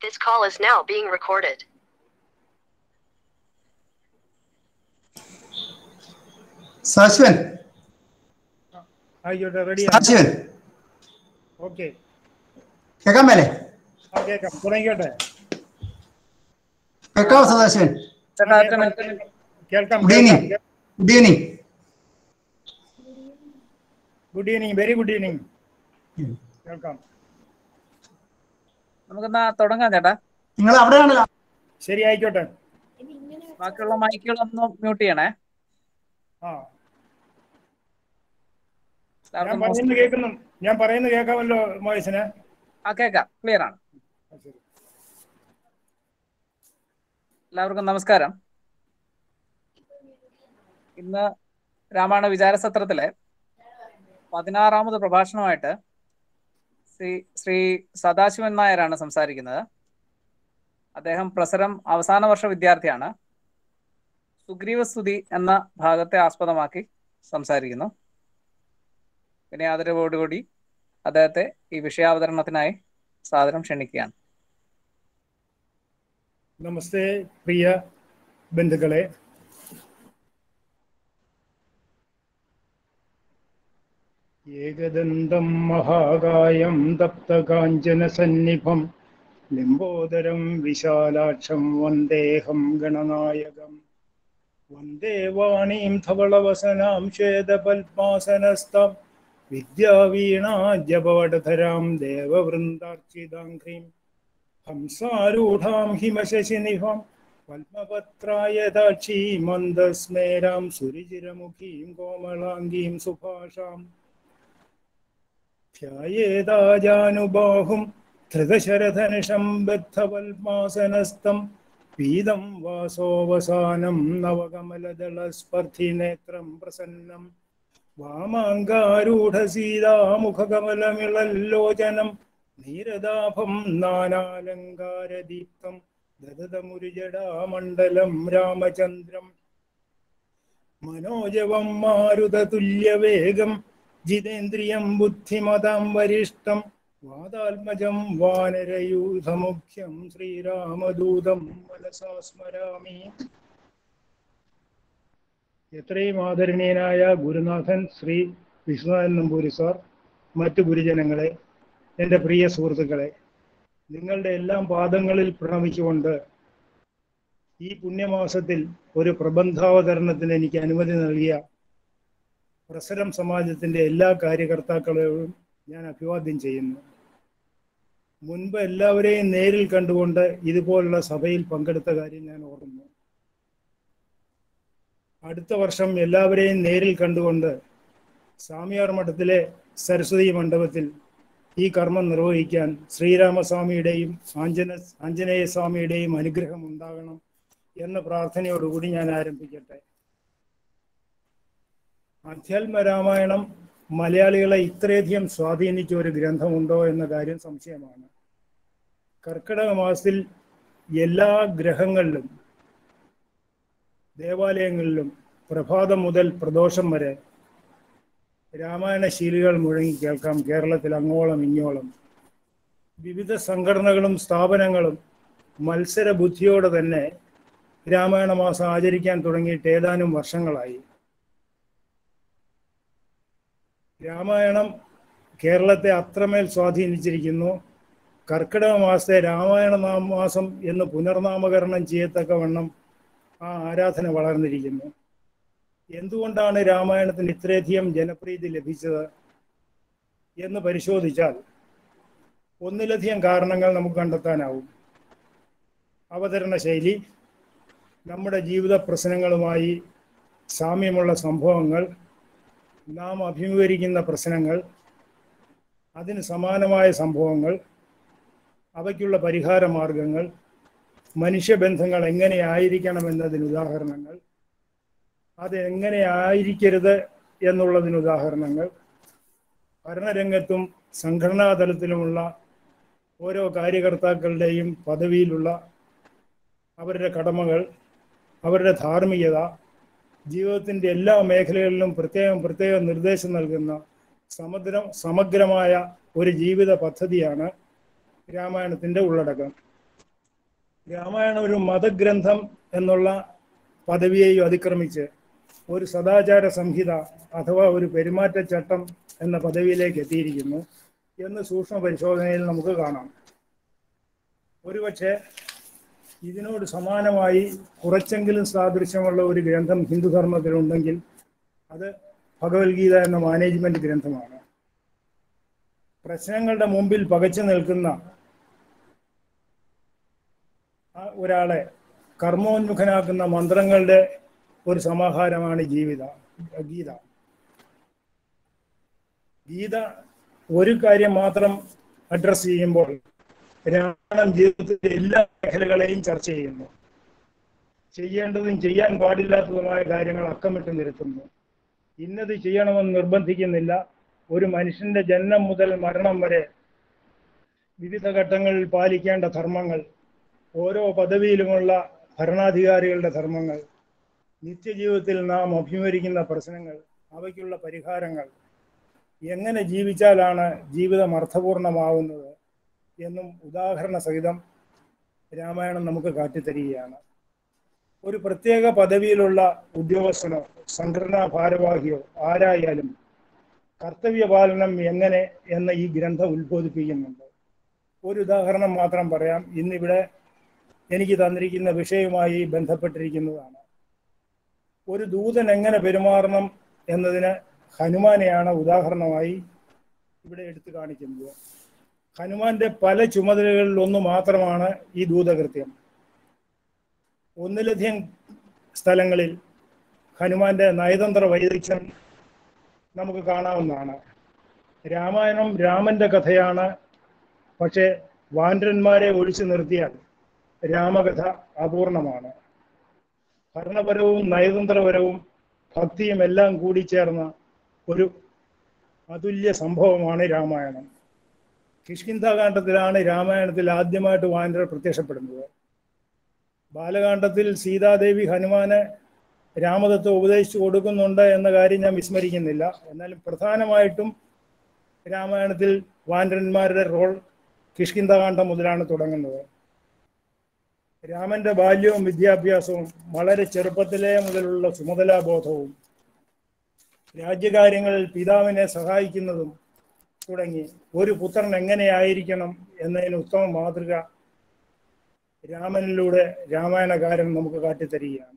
This call is now being recorded. Sadasivan ആയിക്കോട്ടെ ready Sadasivan okay കേൾക്കാൻ മേലെ ആ കേൾക്കാം തുടങ്ങിക്കോട്ടെ കേൾക്കാവോ സദാശിവൻ ചേട്ടാ ഒറ്റ മിനിറ്റ് കേൾക്കാം good evening good evening good evening very good evening കേൾക്കാം നമുക്കെന്നാ തുടങ്ങാം ചേട്ടാ നിങ്ങൾ അവിടെയാണല്ലോ ശരി ആയിക്കോട്ടെ ബാക്കിയുള്ള മൈക്കുകളൊന്നും മ്യൂട്ട് ചെയ്യണേ ആ ഞാൻ എല്ലാവർക്കും പറയുന്നത് നമസ്കാരം. കേൾക്കുന്നു ഞാൻ പറയുന്നത് കേൾക്കാമല്ലോ മോയസിന് ആ കേക്കാം ക്ലിയർ ആണ് ആ, ശരി. എല്ലാവർക്കും നമസ്കാരം ഇന്ന് രാമായണ വിചാരസത്രത്തിലെ പതിനാറാമത് പ്രഭാഷണമായിട്ട് ശ്രീ ശ്രീ സദാശിവൻ നായരാണ് സംസാരിക്കുന്നത് അദ്ദേഹം പ്രസരം അവസാന വർഷ വിദ്യാർത്ഥിയാണ് സുഗ്രീവസ്തുതി എന്ന ഭാഗത്തെ ആസ്പദമാക്കി സംസാരിക്കുന്നു പിന്നെ ആദരവോടുകൂടി അദ്ദേഹത്തെ ഈ വിഷയാവതരണത്തിനായി സാദരം ക്ഷണിക്കുകയാണ് നമസ്തേ പ്രിയ ബന്ധുക്കളെ ഏകദന്തം മഹാകായം തപ്തകാഞ്ചനസന്നിഭം ലംബോദരം വിശാലാക്ഷം വന്ദേഹം ഗണനായകം വന്ദേ വാണീം ധവളവസനാം ശ്വേതപത്മാസനസ്തം വിദ്യാവീണാ ജപവടധരാം ദേവവൃന്ദാർച്ചിതാംഘ്രീം ഹംസാരൂഢാം ഹിമശശിനിഭം പത്മപത്രായതാക്ഷീ മന്ദസ്മേരാം സുരിചിരമുഖീം കോമളാംഗീം സുഭാഷാം ധ്യായേതാജാനുബാഹും ധൃതശരധനുഷം ബദ്ധവൽമാസനസ്ഥം പീതം വാസോവസാനം നവകമലദളസ്പർദ്ധിനേത്രം പ്രസന്നം വാമാങ്കാരൂഢസീതാമുഖകമലമിളല്ലോചനം നീരദാഭം നാനാലങ്കാരദീപ്തം ദദതമുരുജടാമണ്ഡലം രാമചന്ദ്രം മനോജവം മാരുതതുല്യവേഗം ജിതേന്ദ്രിയം ബുദ്ധിമതാം വരിഷ്ടം വാതാത്മജം വാനരയൂഥമുഖ്യം ശ്രീരാമദൂതം മനസാ സ്മരാമി എത്രയും ആദരണീയനായ ഗുരുനാഥൻ ശ്രീ വിശ്വനാഥൻ നമ്പൂരി സാർ മറ്റു ഗുരുജനങ്ങളെ എൻ്റെ പ്രിയ സുഹൃത്തുക്കളെ നിങ്ങളുടെ എല്ലാം പാദങ്ങളിൽ പ്രണമിച്ചുകൊണ്ട് ഈ പുണ്യമാസത്തിൽ ഒരു പ്രബന്ധാവതരണത്തിന് എനിക്ക് അനുമതി നൽകിയ പ്രസരം സമാജത്തിന്റെ എല്ലാ കാര്യകർത്താക്കളെയും ഞാൻ അഭിവാദ്യം ചെയ്യുന്നു മുൻപ് എല്ലാവരെയും നേരിൽ കണ്ടുകൊണ്ട് ഇതുപോലുള്ള സഭയിൽ പങ്കെടുത്ത കാര്യം ഞാൻ ഓർക്കുന്നു അടുത്ത വർഷം എല്ലാവരെയും നേരിൽ കണ്ടുകൊണ്ട് സ്വാമിയാർ മഠത്തിലെ സരസ്വതി മണ്ഡപത്തിൽ ഈ കർമ്മം നിർവഹിക്കാൻ ശ്രീരാമസ്വാമിയുടെയും ആഞ്ജന ആഞ്ജനേയ സ്വാമിയുടെയും അനുഗ്രഹം ഉണ്ടാകണം എന്ന പ്രാർത്ഥനയോടുകൂടി ഞാൻ ആരംഭിക്കട്ടെ അധ്യാത്മ രാമായണം മലയാളികളെ ഇത്രയധികം സ്വാധീനിച്ച ഒരു ഗ്രന്ഥമുണ്ടോ എന്ന കാര്യം സംശയമാണ് കർക്കിടക മാസത്തിൽ എല്ലാ ഗ്രഹങ്ങളിലും ദേവാലയങ്ങളിലും പ്രഭാതം മുതൽ പ്രദോഷം വരെ രാമായണ ശീലുകൾ മുഴങ്ങി കേൾക്കാം കേരളത്തിൽ അങ്ങോളം ഇങ്ങോളം വിവിധ സംഘടനകളും സ്ഥാപനങ്ങളും മത്സര ബുദ്ധിയോടെ തന്നെ രാമായണ മാസം ആചരിക്കാൻ തുടങ്ങിയിട്ട് ഏതാനും വർഷങ്ങളായി രാമായണം കേരളത്തെ അത്രമേൽ സ്വാധീനിച്ചിരിക്കുന്നു കർക്കിടക മാസത്തെ രാമായണ നാം മാസം എന്ന് പുനർനാമകരണം ചെയ്യത്തക്കവണ്ണം ആ ആരാധന വളർന്നിരിക്കുന്നു എന്തുകൊണ്ടാണ് രാമായണത്തിന് ഇത്രയധികം ജനപ്രീതി ലഭിച്ചത് എന്ന് പരിശോധിച്ചാൽ ഒന്നിലധികം കാരണങ്ങൾ നമുക്ക് കണ്ടെത്താനാവും അവതരണ ശൈലി നമ്മുടെ ജീവിത പ്രശ്നങ്ങളുമായി സാമ്യമുള്ള സംഭവങ്ങൾ നാം അഭിമുഖീകരിക്കുന്ന പ്രശ്നങ്ങൾ അതിന് സമാനമായ സംഭവങ്ങൾ അവയ്ക്കുള്ള പരിഹാര മാർഗങ്ങൾ മനുഷ്യബന്ധങ്ങൾ എങ്ങനെയായിരിക്കണം എന്നതിന് ഉദാഹരണങ്ങൾ അത് എങ്ങനെ ആയിരിക്കരുത് എന്നുള്ളതിന് ഉദാഹരണങ്ങൾ ഭരണരംഗത്തും സംഘടനാ തലത്തിലുമുള്ള ഓരോ കാര്യകർത്താക്കളുടെയും പദവിയിലുള്ള അവരുടെ കടമകൾ അവരുടെ ധാർമ്മികത ജീവിതത്തിൻ്റെ എല്ലാ മേഖലകളിലും പ്രത്യേകം പ്രത്യേകം നിർദ്ദേശം നൽകുന്ന സമഗ്ര സമഗ്രമായ ഒരു ജീവിത പദ്ധതിയാണ് രാമായണത്തിൻ്റെ ഉള്ളടക്കം രാമായണം ഒരു മതഗ്രന്ഥം എന്നുള്ള പദവിയെയും അതിക്രമിച്ച് ഒരു സദാചാര സംഹിത അഥവാ ഒരു പെരുമാറ്റച്ചട്ടം എന്ന പദവിയിലേക്ക് എത്തിയിരിക്കുന്നു എന്ന് സൂക്ഷ്മ പരിശോധനയിൽ നമുക്ക് കാണാം ഒരുപക്ഷെ ഇതിനോട് സമാനമായി കുറച്ചെങ്കിലും സാദൃശ്യമുള്ള ഒരു ഗ്രന്ഥം ഹിന്ദുധർമ്മത്തിലുണ്ടെങ്കിൽ അത് ഭഗവത്ഗീത എന്ന മാനേജ്മെന്റ് ഗ്രന്ഥമാണ് പ്രശ്നങ്ങളുടെ മുമ്പിൽ പകച്ചു നിൽക്കുന്ന ആ ഒരാളെ കർമ്മോന്മുഖനാക്കുന്ന മന്ത്രങ്ങളുടെ ഒരു സമാഹാരമാണ് ജീവിത ഗീത ഗീത ഒരു കാര്യം മാത്രം അഡ്രസ് ചെയ്യുമ്പോൾ രാമായണം ജീവിതത്തിലെ എല്ലാ മേഖലകളെയും ചർച്ച ചെയ്യുന്നു ചെയ്യേണ്ടതും ചെയ്യാൻ പാടില്ലാത്തതുമായ കാര്യങ്ങൾ അക്കമിട്ട് നിരത്തുന്നു ഇന്നത് ചെയ്യണമെന്ന് നിർബന്ധിക്കുന്നില്ല ഒരു മനുഷ്യന്റെ ജന്മം മുതൽ മരണം വരെ വിവിധ ഘട്ടങ്ങളിൽ പാലിക്കേണ്ട ധർമ്മങ്ങൾ ഓരോ പദവിയിലുമുള്ള ഭരണാധികാരികളുടെ ധർമ്മങ്ങൾ നിത്യജീവിതത്തിൽ നാം അഭിമുഖീകരിക്കുന്ന പ്രശ്നങ്ങൾ അവയ്ക്കുള്ള പരിഹാരങ്ങൾ എങ്ങനെ ജീവിച്ചാലാണ് ജീവിതം അർത്ഥപൂർണമാവുന്നത് എന്നും ഉദാഹരണ സഹിതം രാമായണം നമുക്ക് കാട്ടിത്തരികയാണ് ഒരു പ്രത്യേക പദവിയിലുള്ള ഉദ്യോഗസ്ഥനോ സംഘടനാ ഭാരവാഹിയോ ആരായാലും കർത്തവ്യപാലനം എങ്ങനെ എന്ന് ഈ ഗ്രന്ഥം ഉത്ബോധിപ്പിക്കുന്നുണ്ട് ഒരു ഉദാഹരണം മാത്രം പറയാം ഇന്നിവിടെ എനിക്ക് തന്നിരിക്കുന്ന വിഷയവുമായി ബന്ധപ്പെട്ടിരിക്കുന്നതാണ് ഒരു ദൂതൻ എങ്ങനെ പെരുമാറണം എന്നതിന് ഹനുമാനെയാണ് ഉദാഹരണമായി ഇവിടെ എടുത്തു കാണിക്കുന്നത് ഹനുമാന്റെ പല ചുമതലകളിൽ ഒന്ന് മാത്രമാണ് ഈ ദൂതകൃത്യം ഒന്നിലധികം സ്ഥലങ്ങളിൽ ഹനുമാന്റെ നയതന്ത്ര വൈദഗ്ധ്യം നമുക്ക് കാണാവുന്നതാണ് രാമായണം രാമന്റെ കഥയാണ് പക്ഷേ വാനരന്മാരെ ഒഴിച്ചു നിർത്തിയാൽ രാമകഥ അപൂർണമാണ് ഭരണപരവും നയതന്ത്രപരവും ഭക്തിയും എല്ലാം കൂടി ചേർന്ന ഒരു അതുല്യ സംഭവമാണ് രാമായണം കിഷ്കിന്ധാകാന്ഡത്തിലാണ് രാമായണത്തിൽ ആദ്യമായിട്ട് വാനരർ പ്രത്യക്ഷപ്പെടുന്നത് ബാലകാന്ഡത്തിൽ സീതാദേവി ഹനുമാന് രാമദത്ത് ഉപദേശിച്ചു കൊടുക്കുന്നുണ്ട് എന്ന കാര്യം ഞാൻ വിസ്മരിക്കുന്നില്ല എന്നാലും പ്രധാനമായിട്ടും രാമായണത്തിൽ വാനരന്മാരുടെ റോൾ കിഷ്കിന്ധാകാന്ഡം മുതലാണ് തുടങ്ങുന്നത് രാമന്റെ ബാല്യവും വിദ്യാഭ്യാസവും വളരെ ചെറുപ്പത്തിലേ മുതലുള്ള ചുമതലാബോധവും രാജ്യകാര്യങ്ങളിൽ പിതാവിനെ സഹായിക്കുന്നതും തുടങ്ങി ഒരു പുത്രൻ എങ്ങനെയായിരിക്കണം എന്നതിന് ഉത്തമ മാതൃക രാമനിലൂടെ രാമായണകാരൻ നമുക്ക് കാട്ടിത്തരികയാണ്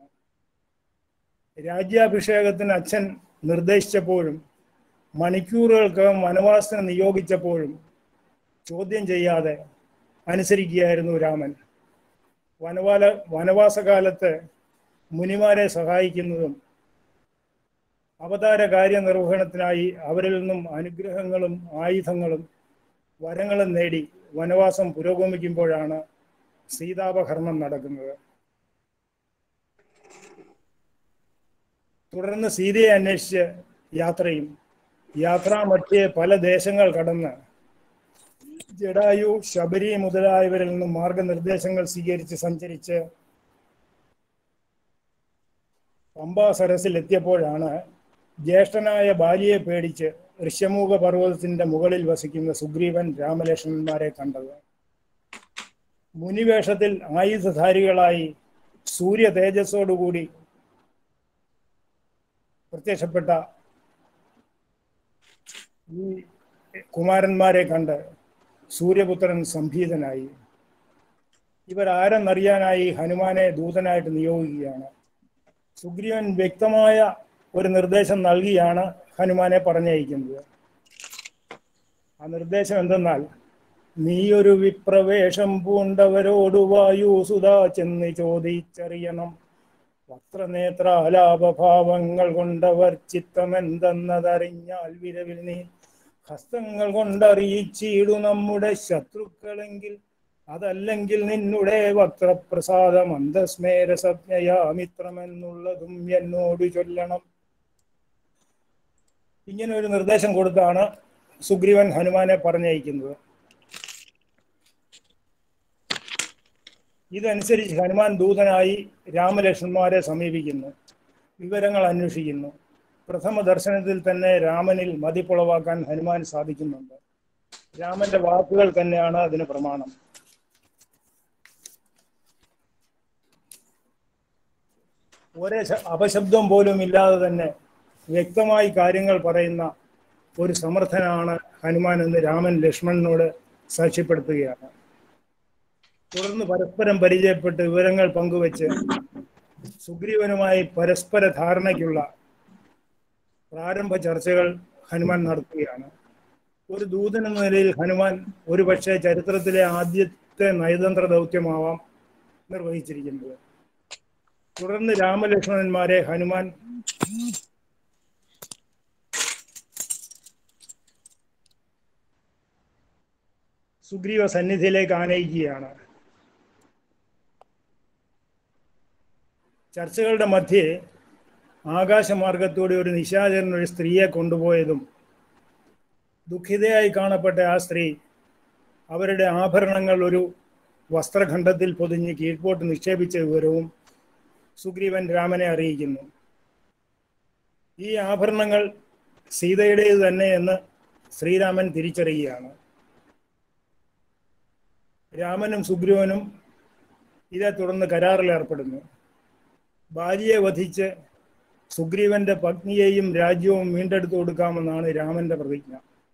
രാജ്യാഭിഷേകത്തിന് അച്ഛൻ നിർദ്ദേശിച്ചപ്പോഴും മണിക്കൂറുകൾക്കകം വനവാസത്തിന് നിയോഗിച്ചപ്പോഴും ചോദ്യം ചെയ്യാതെ അനുസരിക്കുകയായിരുന്നു രാമൻ വനവാല വനവാസകാലത്ത് മുനിമാരെ സഹായിക്കുന്നതും അവതാര കാര്യനിർവഹണത്തിനായി അവരിൽ നിന്നും അനുഗ്രഹങ്ങളും ആയുധങ്ങളും വരങ്ങളും നേടി വനവാസം പുരോഗമിക്കുമ്പോഴാണ് സീതാപഹരണം നടക്കുന്നത് തുടർന്ന് സീതയെ അന്വേഷിച്ച് യാത്രയും യാത്രാമധ്യേ പല ദേശങ്ങൾ കടന്ന് ജഡായു ശബരി മുതലായവരിൽ നിന്നും മാർഗനിർദ്ദേശങ്ങൾ സ്വീകരിച്ച് സഞ്ചരിച്ച് പമ്പാ സരസിൽ എത്തിയപ്പോഴാണ് ജ്യേഷ്ഠനായ ബാലിയെ പേടിച്ച് ഋഷ്യമൂക പർവ്വതത്തിന്റെ മുകളിൽ വസിക്കുന്ന സുഗ്രീവൻ രാമലക്ഷ്മണന്മാരെ കണ്ടത് മുനിവേഷത്തിൽ ആയുധധാരികളായി സൂര്യ തേജസ്സോടുകൂടി പ്രത്യക്ഷപ്പെട്ട ഈ കുമാരന്മാരെ കണ്ട് സൂര്യപുത്രൻ സംഭീതനായി ഇവരാരെന്നറിയാനായി ഹനുമാനെ ദൂതനായിട്ട് നിയോഗിക്കുകയാണ് സുഗ്രീവൻ വ്യക്തമായ ഒരു നിർദ്ദേശം നൽകിയാണ് ഹനുമാനെ പറഞ്ഞയക്കുന്നത് ആ നിർദ്ദേശം എന്തെന്നാൽ നീയൊരു വിപ്രവേശം പൂണ്ടവരോട് വായു സുതാ ചെന്ന് ചോദിച്ചറിയണം വക്രനേത്രാലാപഭാവങ്ങൾ കൊണ്ടവർ ചിത്തമെന്തെന്നതറിഞ്ഞാൽ വിരവിൽ നീ ഹസ്തങ്ങൾ കൊണ്ടറിയിച്ചിടു നമ്മുടെ ശത്രുക്കളെങ്കിൽ അതല്ലെങ്കിൽ നിന്നുടെ വക്രപ്രസാദം അന്തസ്മേര സംജ്ഞയാമിത്രമെന്നുള്ളതും എന്നോട് ചൊല്ലണം ഇങ്ങനെ ഒരു നിർദ്ദേശം കൊടുത്താണ് സുഗ്രീവൻ ഹനുമാനെ പറഞ്ഞയക്കുന്നത് ഇതനുസരിച്ച് ഹനുമാൻ ദൂതനായി രാമലക്ഷ്മന്മാരെ സമീപിക്കുന്നു വിവരങ്ങൾ അന്വേഷിക്കുന്നു പ്രഥമ ദർശനത്തിൽ തന്നെ രാമനിൽ മതിപ്പുളവാക്കാൻ ഹനുമാൻ സാധിക്കുന്നുണ്ട് രാമന്റെ വാക്കുകൾ തന്നെയാണ് അതിന് പ്രമാണം ഒരേ ശ- അപശബ്ദം പോലും ഇല്ലാതെ തന്നെ വ്യക്തമായി കാര്യങ്ങൾ പറയുന്ന ഒരു സമർത്ഥനാണ് ഹനുമാൻ എന്ന് രാമൻ ലക്ഷ്മണനോട് സാക്ഷ്യപ്പെടുത്തുകയാണ് തുടർന്ന് പരസ്പരം പരിചയപ്പെട്ട് വിവരങ്ങൾ പങ്കുവച്ച് സുഗ്രീവനുമായി പരസ്പര ധാരണയ്ക്കുള്ള പ്രാരംഭ ചർച്ചകൾ ഹനുമാൻ നടത്തുകയാണ് ഒരു ദൂതൻ എന്ന നിലയിൽ ഹനുമാൻ ഒരുപക്ഷെ ചരിത്രത്തിലെ ആദ്യത്തെ നയതന്ത്ര ദൗത്യമാവാം നിർവഹിച്ചിരിക്കുന്നത് തുടർന്ന് രാമലക്ഷ്മണന്മാരെ ഹനുമാൻ സുഗ്രീവ സന്നിധിയിലേക്ക് ആനയിക്കുകയാണ് ചർച്ചകളുടെ മധ്യേ ആകാശമാർഗത്തൂടെ ഒരു നിശാചരൻ ഒരു സ്ത്രീയെ കൊണ്ടുപോയതും ദുഃഖിതയായി കാണപ്പെട്ട ആ സ്ത്രീ അവരുടെ ആഭരണങ്ങൾ ഒരു വസ്ത്രഖണ്ഡത്തിൽ പൊതിഞ്ഞ് കീഴ്പോട്ട് നിക്ഷേപിച്ച വിവരവും സുഗ്രീവൻ രാമനെ അറിയിക്കുന്നു ഈ ആഭരണങ്ങൾ സീതയുടേത് തന്നെ എന്ന് ശ്രീരാമൻ തിരിച്ചറിയുകയാണ് രാമനും സുഗ്രീവനും ഇതേ തുടർന്ന് കരാറിൽ ഏർപ്പെടുന്നു ഭാര്യയെ വധിച്ച് സുഗ്രീവന്റെ പത്നിയെയും രാജ്യവും വീണ്ടെടുത്തു കൊടുക്കാമെന്നാണ് രാമന്റെ പ്രതിജ്ഞ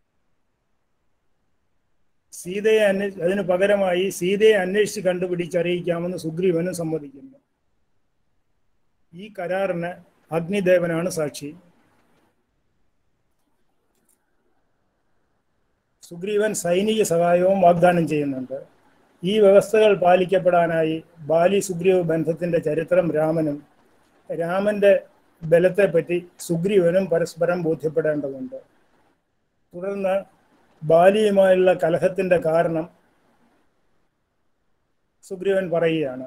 സീതയെ അന്വേ അതിനു പകരമായി സീതയെ അന്വേഷിച്ച് കണ്ടുപിടിച്ചറിയിക്കാമെന്ന് സുഗ്രീവനും സമ്മതിക്കുന്നു ഈ കരാറിന് അഗ്നിദേവനാണ് സാക്ഷി സുഗ്രീവൻ സൈനിക സഹായവും വാഗ്ദാനം ചെയ്യുന്നുണ്ട് ഈ വ്യവസ്ഥകൾ പാലിക്കപ്പെടാനായി ബാലി സുഗ്രീവ ബന്ധത്തിന്റെ ചരിത്രം രാമനും രാമന്റെ ബലത്തെപ്പറ്റി സുഗ്രീവനും പരസ്പരം ബോധ്യപ്പെടേണ്ടതുണ്ട് തുടർന്ന് ബാലിയുമായുള്ള കലഹത്തിന്റെ കാരണം സുഗ്രീവൻ പറയുകയാണ്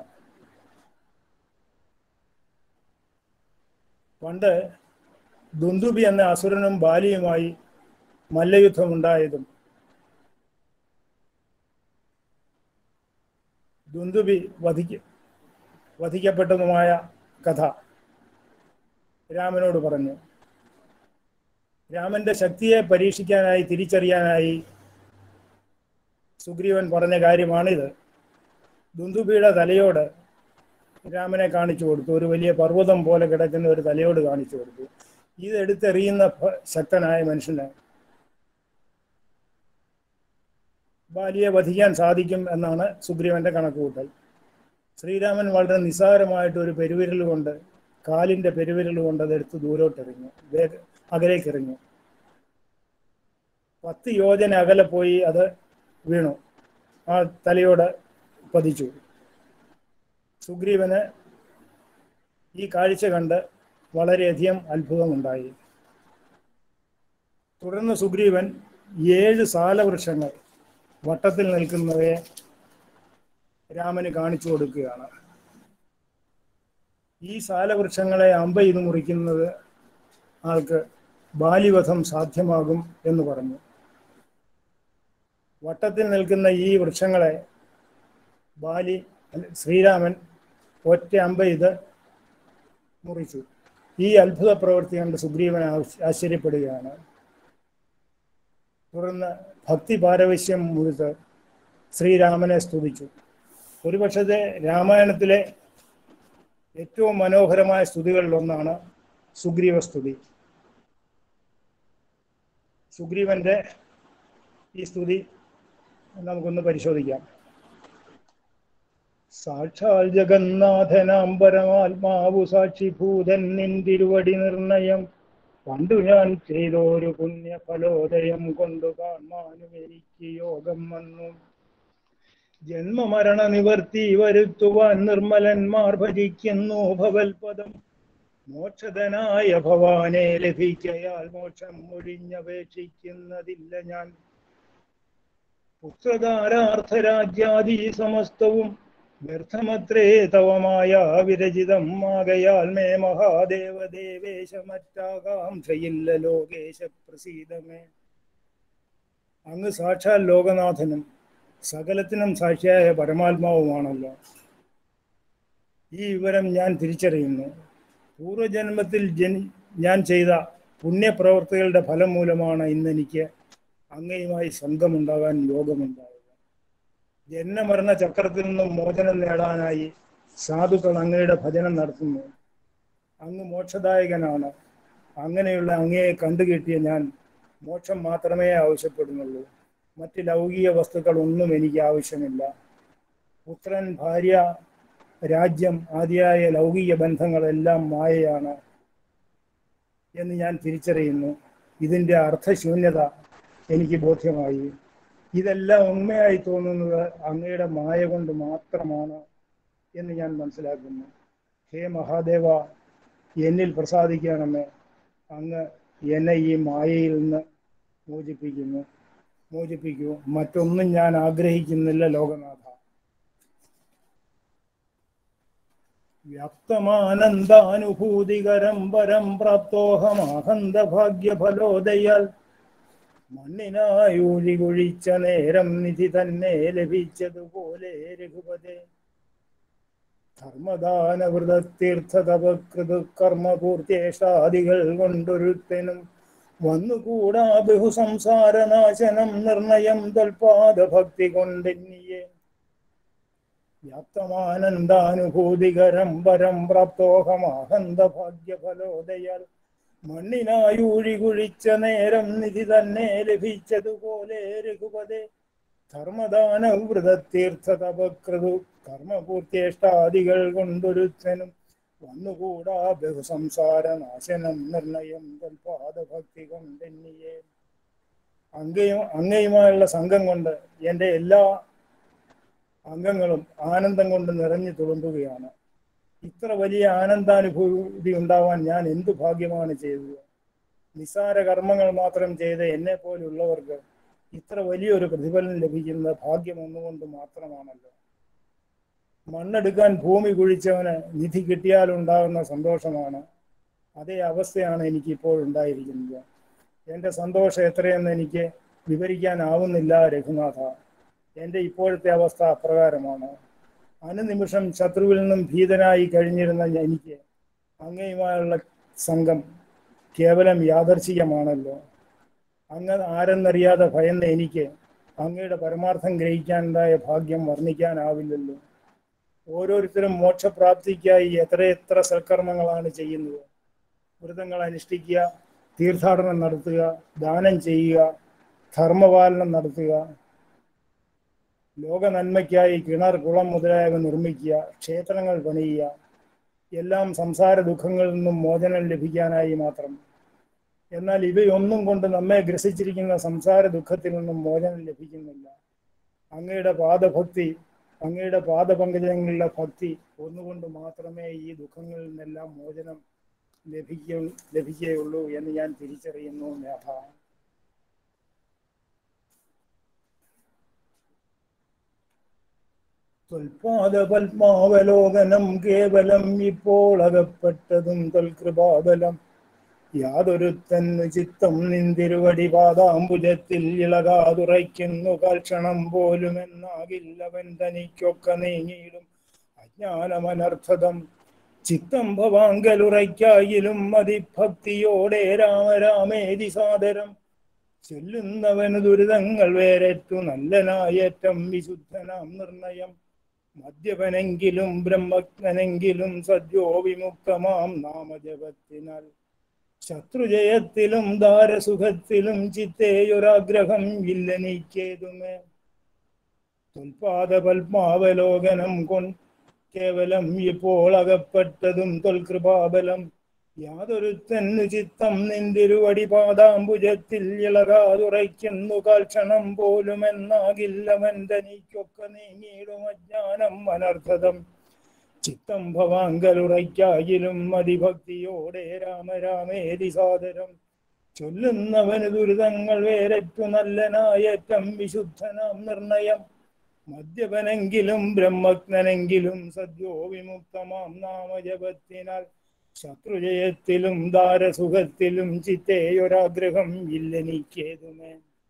പണ്ട് ദുന്ദുബി എന്ന അസുരനും ബാലിയുമായി മല്ലയുദ്ധമുണ്ടായതും ദുന്ദുബി വധിക്ക വധിക്കപ്പെട്ടതുമായ കഥ രാമനോട് പറഞ്ഞു രാമന്റെ ശക്തിയെ പരീക്ഷിക്കാനായി തിരിച്ചറിയാനായി സുഗ്രീവൻ പറഞ്ഞ കാര്യമാണിത് ദുന്ദുബിയുടെ തലയോട് രാമനെ കാണിച്ചു കൊടുത്തു ഒരു വലിയ പർവ്വതം പോലെ കിടക്കുന്ന ഒരു തലയോട് കാണിച്ചു കൊടുത്തു ഇത് എടുത്തെറിയുന്ന ഭ- ശക്തനായ മനുഷ്യന് ബാലിയെ വധിക്കാൻ സാധിക്കും എന്നാണ് സുഗ്രീവന്റെ കണക്കുകൂട്ടൽ ശ്രീരാമൻ വളരെ നിസ്സാരമായിട്ട് ഒരു പെരുവിരൽ കൊണ്ട് കാലിന്റെ പെരുവിരൽ കൊണ്ട് അതെടുത്ത് ദൂരോട്ടെറിഞ്ഞു വേഗ അകലേക്ക് എറിഞ്ഞു പത്ത് യോജന അകലെ പോയി അത് വീണു ആ തലയോട് പതിച്ചു സുഗ്രീവന് ഈ കാഴ്ച കണ്ട് വളരെയധികം അത്ഭുതമുണ്ടായി തുടർന്ന് സുഗ്രീവൻ ഏഴ് സാലവൃക്ഷങ്ങൾ വട്ടത്തിൽ നിൽക്കുന്നവയെ രാമന് കാണിച്ചു കൊടുക്കുകയാണ് ഈ സാലവൃക്ഷങ്ങളെ അമ്പ ഇത് മുറിക്കുന്നത് ആൾക്ക് ബാലിവധം സാധ്യമാകും എന്ന് പറഞ്ഞു വട്ടത്തിൽ നിൽക്കുന്ന ഈ വൃക്ഷങ്ങളെ ബാലി അല്ല, ശ്രീരാമൻ ഒറ്റ അമ്പ ഇത് മുറിച്ചു ഈ അത്ഭുത പ്രവൃത്തി കണ്ട് സുഗ്രീവൻ ആശ്ച- ആശ്ചര്യപ്പെടുകയാണ് തുടർന്ന് ഭക്തി പാരവശ്യം മുഴുത്ത് ശ്രീരാമനെ സ്തുതിച്ചു ഒരു പക്ഷത്തെ രാമായണത്തിലെ ഏറ്റവും മനോഹരമായ സ്തുതികളിൽ ഒന്നാണ് സുഗ്രീവ സ്തുതി സുഗ്രീവന്റെ ഈ സ്തുതി നമുക്കൊന്ന് പരിശോധിക്കാം സാക്ഷാൽ ജഗന്നാഥനാം പരമാത്മാവു സാക്ഷിഭൂതൻ നിന്തിരുവടി നിർണയം പണ്ടു ഞാൻ ചെയ്തോരു പുണ്യ ഫലോദയം കൊണ്ടു കാണാനും എനിക്ക് യോഗം വന്നു ജന്മമരണ നിവർത്തി വരുത്തുവാൻ നിർമ്മലന്മാർ ഭജിക്കുന്നു ഭവൽപദം മോക്ഷതനായ ഭവാനെ ലഭിക്കയാൽ മോക്ഷം ഒഴിഞ്ഞപേക്ഷിക്കുന്നതില്ല ഞാൻ പുത്രധാരാർത്ഥരാജ്യാദി സമസ്തവും വ്യർത്ഥമത്രേ തവമായ വിരചിതം ആകയാൽ മേ മഹാദേവ ദേവേശ മറ്റാകാംക്ഷയില്ല ലോകേശ പ്രസീതമേ അങ്ങ് സാക്ഷാൽ ലോകനാഥനും സകലത്തിനും സാക്ഷിയായ പരമാത്മാവുമാണല്ലോ ഈ വിവരം ഞാൻ തിരിച്ചറിയുന്നു പൂർവജന്മത്തിൽ ജനി ഞാൻ ചെയ്ത പുണ്യപ്രവർത്തികളുടെ ഫലം മൂലമാണ് ഇന്നെനിക്ക് അങ്ങയുമായി സംഘമുണ്ടാകാൻ യോഗമുണ്ടായത് ജന്മമരണ ചക്രത്തിൽ നിന്നും മോചനം നേടാനായി സാധുക്കൾ അങ്ങയുടെ ഭജനം നടത്തുന്നു അങ്ങ് മോക്ഷദായകനാണ് അങ്ങനെയുള്ള അങ്ങയെ കണ്ടുകിട്ടിയ ഞാൻ മോക്ഷം മാത്രമേ ആവശ്യപ്പെടുന്നുള്ളൂ മറ്റ് ലൗകിക വസ്തുക്കൾ ഒന്നും എനിക്ക് ആവശ്യമില്ല പുത്രൻ ഭാര്യ രാജ്യം ആദിയായ ലൗകിക ബന്ധങ്ങളെല്ലാം മായയാണ് എന്ന് ഞാൻ തിരിച്ചറിയുന്നു ഇതിൻ്റെ അർത്ഥശൂന്യത എനിക്ക് ബോധ്യമായി ഇതെല്ലാം ഉണ്മയായി തോന്നുന്നത് അങ്ങയുടെ മായ കൊണ്ട് മാത്രമാണ് എന്ന് ഞാൻ മനസ്സിലാക്കുന്നു ഹേ മഹാദേവ എന്നിൽ പ്രസാദിക്കണമേ അങ്ങ് എന്നെ ഈ മായയിൽ നിന്ന് മോചിപ്പിക്കുന്നു മോചിപ്പിക്കൂ മറ്റൊന്നും ഞാൻ ആഗ്രഹിക്കുന്നില്ല ലോകനാഥ വ്യാപ്തമാനന്ദാനുഭൂതികരം പരം പ്രാപ്തോഹമാഹന്ത ഭാഗ്യഫലോദയാൽ മണ്ണിനായൂഴി കുഴിച്ച നേരം നിധി തന്നെ ലഭിച്ചതുപോലെ രഘുപതേ ധർമ്മദാനവൃതതീർത്ഥതപകൃത് കർമ്മപൂർത്തേഷാദികൾ കൊണ്ടൊരുത്തനും വന്നുകൂടാ ബഹുസംസാരനാശനം നിർണയം തൽപാദ ഭക്തി കൊണ്ടെന്നിയെ വ്യാപ്തമാനന്ദാനുഭൂതികരം പരം പ്രാപ്തോഹമാഹന്ത ഭാഗ്യഫലോദയാൽ മണ്ണിനായൂഴി കുഴിച്ച നേരം നിധി തന്നെ ലഭിച്ചതുപോലെ രഘുപതേ ധർമ്മദാനവൃതതീർത്ഥതപകൃതു കർമ്മപൂർത്തേഷ്ടാദികൾ കൊണ്ടൊരുത്തനും വന്നുകൂടാ ബഹുസംസാര നാശനം നിർണയം തൽപാദഭക്തി കൊണ്ടെന്നിയെ അങ്ങയും അങ്ങയുമായുള്ള സംഘം കൊണ്ട് എൻ്റെ എല്ലാ അംഗങ്ങളും ആനന്ദം കൊണ്ട് നിറഞ്ഞു തുളുമ്പുകയാണ് ഇത്ര വലിയ ആനന്ദാനുഭൂതി ഉണ്ടാവാൻ ഞാൻ എന്തു ഭാഗ്യമാണ് ചെയ്തത് നിസ്സാര കർമ്മങ്ങൾ മാത്രം ചെയ്ത് എന്നെ പോലുള്ളവർക്ക് ഇത്ര വലിയൊരു പ്രതിഫലം ലഭിക്കുന്ന ഭാഗ്യം ഒന്നുകൊണ്ട് മാത്രമാണല്ലോ മണ്ണെടുക്കാൻ ഭൂമി കുഴിച്ചവന് നിധി കിട്ടിയാലുണ്ടാകുന്ന സന്തോഷമാണ് അതേ അവസ്ഥയാണ് എനിക്ക് ഇപ്പോൾ ഉണ്ടായിരിക്കുന്നത് എൻ്റെ സന്തോഷം എത്രയെന്ന് എനിക്ക് വിവരിക്കാനാവുന്നില്ല രഘുനാഥ എൻ്റെ ഇപ്പോഴത്തെ അവസ്ഥ അപ്രകാരമാണ് അനുനിമിഷം ശത്രുവിൽ നിന്നും ഭീതനായി കഴിഞ്ഞിരുന്ന എനിക്ക് അങ്ങയുമായുള്ള സംഘം കേവലം യാദർശികമാണല്ലോ അങ്ങ് ആരെന്നറിയാതെ ഭയന്ന എനിക്ക് അങ്ങയുടെ പരമാർത്ഥം ഗ്രഹിക്കാനുണ്ടായ ഭാഗ്യം വർണ്ണിക്കാനാവില്ലല്ലോ ഓരോരുത്തരും മോക്ഷപ്രാപ്തിക്കായി എത്രയെത്ര സൽക്കർമ്മങ്ങളാണ് ചെയ്യുന്നത് വ്രതങ്ങൾ അനുഷ്ഠിക്കുക തീർത്ഥാടനം നടത്തുക ദാനം ചെയ്യുക ധർമ്മപാലനം നടത്തുക ലോക നന്മയ്ക്കായി കിണർ കുളം മുതലായവ നിർമ്മിക്കുക ക്ഷേത്രങ്ങൾ പണിയുക എല്ലാം സംസാര ദുഃഖങ്ങളിൽ നിന്നും മോചനം ലഭിക്കാനായി മാത്രം എന്നാൽ ഇവയൊന്നും കൊണ്ട് നമ്മെ ഗ്രസിച്ചിരിക്കുന്ന സംസാര ദുഃഖത്തിൽ നിന്നും മോചനം ലഭിക്കുന്നില്ല അങ്ങയുടെ പാദഭക്തി അങ്ങയുടെ പാദപങ്കജങ്ങളിലെ ഭക്തി ഒന്നുകൊണ്ട് മാത്രമേ ഈ ദുഃഖങ്ങളിൽ നിന്നെല്ലാം മോചനം ലഭിക്കൂ ലഭിക്കുകയുള്ളൂ എന്ന് ഞാൻ തിരിച്ചറിയുന്നു മേധ ത്വൽപാദപത്മാവലോകനം കേവലം ഇപ്പോൾ അകപ്പെട്ടതും തൊൽകൃപാബലം യാതൊരുത്തന്നു ചിത്തം നിന്തിരുവടി പാദാംബുജത്തിൽ ഇളകാതുറയ്ക്കുന്നു കാൽക്ഷണം പോലും എന്നാകില്ലവൻ തനിക്കൊക്കെ നീങ്ങിയിടും അജ്ഞാനമനർത്ഥതം ചിത്തം ഭവാങ്കലുറയ്ക്കായിലും മതിഭക്തിയോടെ രാമരാമേതി സാദരം ചൊല്ലുന്നവന് ദുരിതങ്ങൾ വേരറ്റു നല്ലനായേറ്റം വിശുദ്ധനാം നിർണയം മദ്യപനെങ്കിലും ബ്രഹ്മജ്ഞനെങ്കിലും സദ്യോ വിമുക്തമാം നാമജപത്തിനാൽ ശത്രുജയത്തിലും ദാരസുഖത്തിലും ചിത്തേയൊരാഗ്രഹം ഇല്ലെനിക്കേതുമേ തൊൽപാദപത്മാവലോകനം കൊൺ കേവലം ഇപ്പോൾ അകപ്പെട്ടതും തൊൽകൃപാബലം യാതൊരുത്തന്നു ചിത്തം നിന്തിരുവടി പാദാംബുജത്തിൽ ഇളകാതുറയ്ക്കുന്നു കാൽക്ഷണം പോലും എന്നാകില്ലവൻ തനിക്കൊക്കെ നീങ്ങിയിടും അജ്ഞാനം അനർത്ഥതം ചിത്തം ഭവാങ്കലുറയ്ക്കായിലും മതിഭക്തിയോടെ രാമരാമേതി സാദരം ചൊല്ലുന്നവന് ദുരിതങ്ങൾ വേരറ്റു നല്ലനായേറ്റം വിശുദ്ധനാം നിർണയം മദ്യപനെങ്കിലും ബ്രഹ്മജ്ഞനെങ്കിലും സദ്യോ വിമുക്തമാം നാമജപത്തിനാൽ ശത്രുജയത്തിലും ദാരസുഖത്തിലും ചിത്തേയൊരാഗ്രഹം ഇല്ലെനിക്കേതുമേ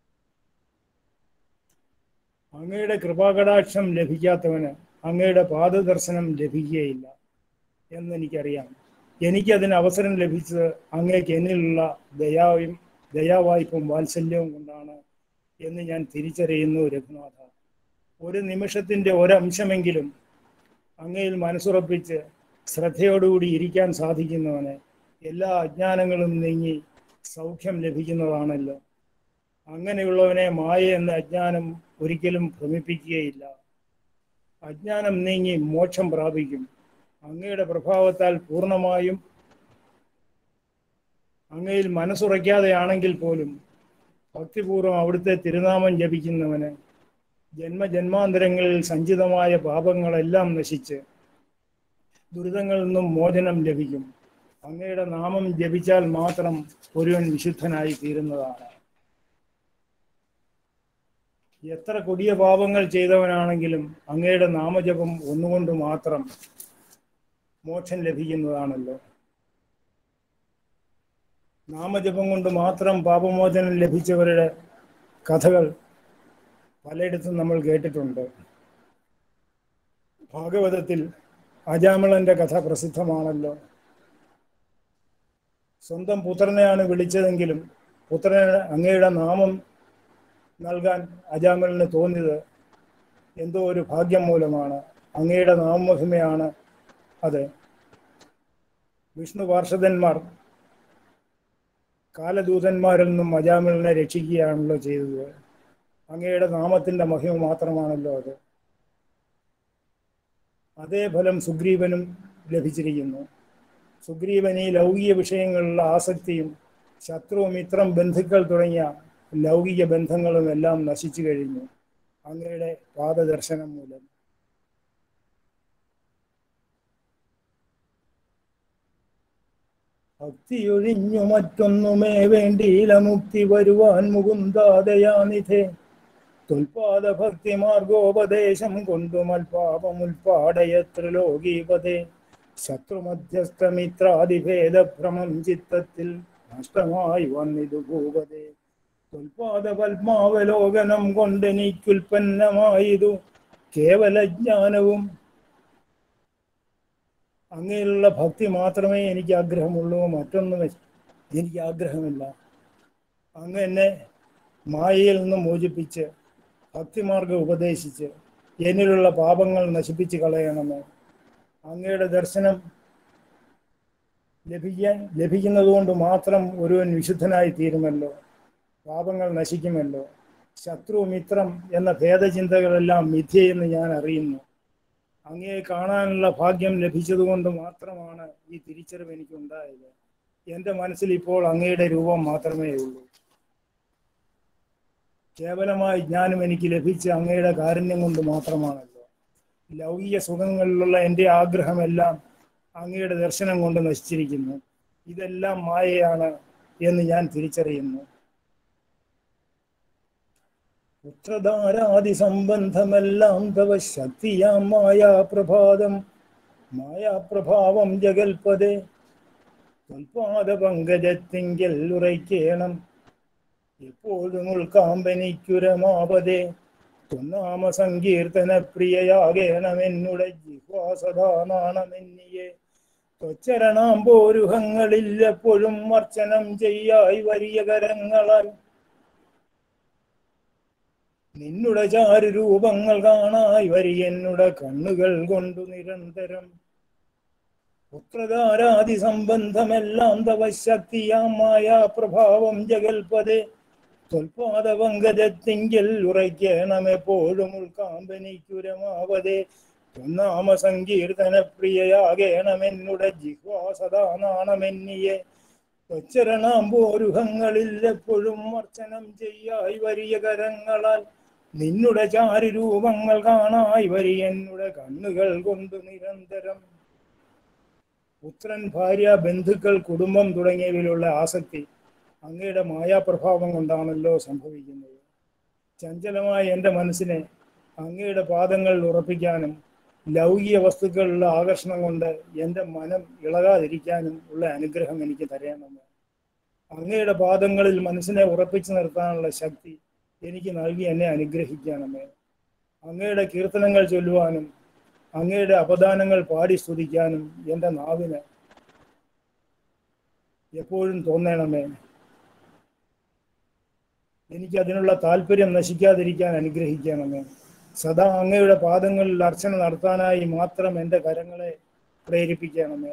അങ്ങയുടെ കൃപാകടാക്ഷം ലഭിക്കാത്തവന് അങ്ങയുടെ പാദദർശനം ലഭിക്കുകയില്ല എന്നെനിക്കറിയാം എനിക്കതിന് അവസരം ലഭിച്ചത് അങ്ങേക്ക് എന്നിലുള്ള ദയാവും ദയാവായ്പും വാത്സല്യവും കൊണ്ടാണ് എന്ന് ഞാൻ തിരിച്ചറിയുന്നു രഘുനാഥ ഒരു നിമിഷത്തിന്റെ ഒരംശമെങ്കിലും അങ്ങയിൽ മനസ്സുറപ്പിച്ച് ശ്രദ്ധയോടുകൂടി ഇരിക്കാൻ സാധിക്കുന്നവന് എല്ലാ അജ്ഞാനങ്ങളും നീങ്ങി സൗഖ്യം ലഭിക്കുന്നതാണല്ലോ അങ്ങനെയുള്ളവനെ മായ എന്ന അജ്ഞാനം ഒരിക്കലും ഭ്രമിപ്പിക്കുകയില്ല അജ്ഞാനം നീങ്ങി മോക്ഷം പ്രാപിക്കും അങ്ങയുടെ പ്രഭാവത്താൽ പൂർണ്ണമായും അങ്ങയിൽ മനസ്സുറയ്ക്കാതെയാണെങ്കിൽ പോലും ഭക്തിപൂർവ്വം അവിടുത്തെ തിരുനാമം ജപിക്കുന്നവന് ജന്മജന്മാന്തരങ്ങളിൽ സഞ്ചിതമായ പാപങ്ങളെല്ലാം നശിച്ച് ദുരിതങ്ങളിൽ നിന്നും മോചനം ലഭിക്കും അങ്ങയുടെ നാമം ജപിച്ചാൽ മാത്രം ഒരുവൻ വിശുദ്ധനായി തീരുന്നതാണ് എത്ര കൊടിയ പാപങ്ങൾ ചെയ്തവനാണെങ്കിലും അങ്ങയുടെ നാമജപം ഒന്നുകൊണ്ട് മാത്രം മോക്ഷം ലഭിക്കുന്നതാണല്ലോ നാമജപം കൊണ്ട് മാത്രം പാപമോചനം ലഭിച്ചവരുടെ കഥകൾ പലയിടത്തും നമ്മൾ കേട്ടിട്ടുണ്ട് ഭാഗവതത്തിൽ അജാമിളന്റെ കഥ പ്രസിദ്ധമാണല്ലോ സ്വന്തം പുത്രനെയാണ് വിളിച്ചതെങ്കിലും പുത്രന് അങ്ങയുടെ നാമം നൽകാൻ അജാമിളിന് തോന്നിയത് എന്തോ ഒരു ഭാഗ്യം മൂലമാണ് അങ്ങയുടെ നാമമഹിമയാണ് അത് വിഷ്ണു പാർഷദന്മാർ കാലദൂതന്മാരിൽ നിന്നും അജാമിളിനെ രക്ഷിക്കുകയാണല്ലോ ചെയ്തത് അങ്ങയുടെ നാമത്തിന്റെ മഹിമ മാത്രമാണല്ലോ അത് അതേ ഫലം സുഗ്രീവനും ലഭിച്ചിരിക്കുന്നു സുഗ്രീവൻ ഈ ലൗകിക വിഷയങ്ങളിലുള്ള ആസക്തിയും ശത്രു മിത്രം ബന്ധുക്കൾ തുടങ്ങിയ ലൗകിക ബന്ധങ്ങളും എല്ലാം നശിച്ചു കഴിഞ്ഞു അങ്ങയുടെ പാദദർശനം മൂലം ഭക്തിയൊഴിഞ്ഞു മറ്റൊന്നുമേ വേണ്ടിയില മുക്തി വരുവാൻ മുകുന്ദാദയാനിധേ തുൽപാദ ഭക്തി മാർഗോപദേശം കൊണ്ടു മൽപാപമുൽപാടയത്ര ലോകീപതേ ശത്രുമധ്യസ്ഥമിത്രാദിഭേദഭ്രമം ചിത്തത്തിൽ നഷ്ടമായി വന്നിതു ഭൂപതേ തുൽപാദ പത്മാവലോകനം കൊണ്ടെനിക്കുൽപ്പന്നമായതു കേവല ജ്ഞാനവും അങ്ങനെയുള്ള ഭക്തി മാത്രമേ എനിക്ക് ആഗ്രഹമുള്ളൂ മറ്റൊന്നും എനിക്ക് ആഗ്രഹമില്ല അങ്ങ് എന്നെ മായയിൽ നിന്ന് മോചിപ്പിച്ച് ഭക്തിമാർഗം ഉപദേശിച്ച് എന്നിലുള്ള പാപങ്ങൾ നശിപ്പിച്ച് കളയണമേ അങ്ങയുടെ ദർശനം ലഭിക്കാൻ ലഭിക്കുന്നത് കൊണ്ട് മാത്രം ഒരുവൻ വിശുദ്ധനായി തീരുമല്ലോ പാപങ്ങൾ നശിക്കുമല്ലോ ശത്രു മിത്രം എന്ന ഭേദചിന്തകളെല്ലാം മിഥ്യയെന്ന് ഞാൻ അറിയുന്നു അങ്ങയെ കാണാനുള്ള ഭാഗ്യം ലഭിച്ചതുകൊണ്ട് മാത്രമാണ് ഈ തിരിച്ചറിവ് എനിക്കുണ്ടായത് എൻ്റെ മനസ്സിൽ ഇപ്പോൾ അങ്ങയുടെ രൂപം മാത്രമേ ഉള്ളൂ കേവലമായി ജ്ഞാനം എനിക്ക് ലഭിച്ച അങ്ങയുടെ കാരുണ്യം കൊണ്ട് മാത്രമാണല്ലോ ലൗകിക സുഖങ്ങളിലുള്ള എൻ്റെ ആഗ്രഹമെല്ലാം അങ്ങയുടെ ദർശനം കൊണ്ട് നശിച്ചിരിക്കുന്നു ഇതെല്ലാം മായയാണ് എന്ന് ഞാൻ തിരിച്ചറിയുന്നു പുത്രധാരാദി സംബന്ധമെല്ലാം തവ ശക്തിയാം മായാപ്രഭാതം മായാപ്രഭാവം ജഗൽപദേ തൊൽപാദ പങ്കജത്തിങ്കൽ ഉറയ്ക്കേണം എപ്പോഴും ഉൾക്കാമ്പനിക്കുരമാപതേ തൊന്നാമ സങ്കീർത്തന പ്രിയയാകേണമെന്നുടെ ജിഹ്വാസദാ നാണമെന്നിയെ ത്വച്ചരണാമ്പോരുഹങ്ങളിൽ എപ്പോഴും അർച്ചനം ചെയ്യായി വലിയ കരങ്ങളാൽ നിന്നുടെ ചാരുരൂപങ്ങൾ കാണായി വരിയെന്നുടെ കണ്ണുകൾ കൊണ്ടു നിരന്തരം പുത്രധാരാദി സംബന്ധമെല്ലാം തവ ശക്തിയാമായ പ്രഭാവം ജഗൽപതേ തൊൽപാദ പങ്കജത്തിങ്കിൽ ഉറയ്ക്കണമെപ്പോഴും ഉൾക്കാമ്പനിക്കുരമാവതേ തൊന്നാമ സങ്കീർത്തന പ്രിയയാകേണമെന്നുടെ ജിഹ്വാ സദാ നാണമെന്നിയെ ത്വച്ചരണാമ്പോരുഹങ്ങളിൽ എപ്പോഴും അർച്ചനം ചെയ്യായി വലിയ കരങ്ങളാൽ നിന്നുടെ ചാരുരൂപങ്ങൾ കാണായി വരിയെന്നുടെ കണ്ണുകൾ കൊണ്ട് നിരന്തരം പുത്രൻ ഭാര്യ ബന്ധുക്കൾ കുടുംബം തുടങ്ങിയവയിലുള്ള ആസക്തി അങ്ങയുടെ മായാപ്രഭാവം കൊണ്ടാണല്ലോ സംഭവിക്കുന്നത് ചഞ്ചലമായ എൻ്റെ മനസ്സിനെ അങ്ങയുടെ പാദങ്ങളിൽ ഉറപ്പിക്കാനും ലൗകിക വസ്തുക്കളുടെ ആകർഷണം കൊണ്ട് എൻ്റെ മനം ഇളകാതിരിക്കാനും ഉള്ള അനുഗ്രഹം എനിക്ക് തരണമെന്ന് അങ്ങയുടെ പാദങ്ങളിൽ മനസ്സിനെ ഉറപ്പിച്ചു നിർത്താനുള്ള ശക്തി എനിക്ക് നൽകി എന്നെ അനുഗ്രഹിക്കണമേ അങ്ങയുടെ കീർത്തനങ്ങൾ ചൊല്ലുവാനും അങ്ങയുടെ അപദാനങ്ങൾ പാടി സ്തുതിക്കാനും എൻ്റെ നാവിന് എപ്പോഴും തോന്നണമേ എനിക്ക് അതിനുള്ള താല്പര്യം നശിക്കാതിരിക്കാൻ അനുഗ്രഹിക്കണമേ സദാ അങ്ങയുടെ പാദങ്ങളിൽ അർച്ചന നടത്താനായി മാത്രം എൻ്റെ കരങ്ങളെ പ്രേരിപ്പിക്കണമേ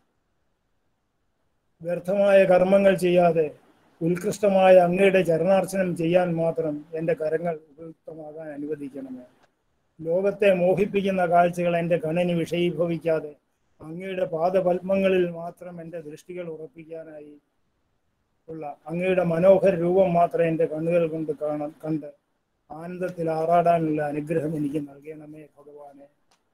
വ്യർത്ഥമായ കർമ്മങ്ങൾ ചെയ്യാതെ ഉത്കൃഷ്ടമായ അങ്ങയുടെ ചരണാർച്ചനം ചെയ്യാൻ മാത്രം എൻ്റെ കരങ്ങൾ ഉപയുക്തമാകാൻ അനുവദിക്കണമേ ലോകത്തെ മോഹിപ്പിക്കുന്ന കാഴ്ചകൾ എൻ്റെ കണ്ണിന് വിഷയീഭവിക്കാതെ അങ്ങയുടെ പാദപത്മങ്ങളിൽ മാത്രം എൻ്റെ ദൃഷ്ടികൾ ഉറപ്പിക്കാനായി ഉള്ള അങ്ങയുടെ മനോഹര രൂപം മാത്രം എൻ്റെ കണ്ണുകൾ കൊണ്ട് കാണാൻ കണ്ട് ആനന്ദത്തിൽ ആറാടാനുള്ള അനുഗ്രഹം എനിക്ക് നൽകണമേ ഭഗവാനെ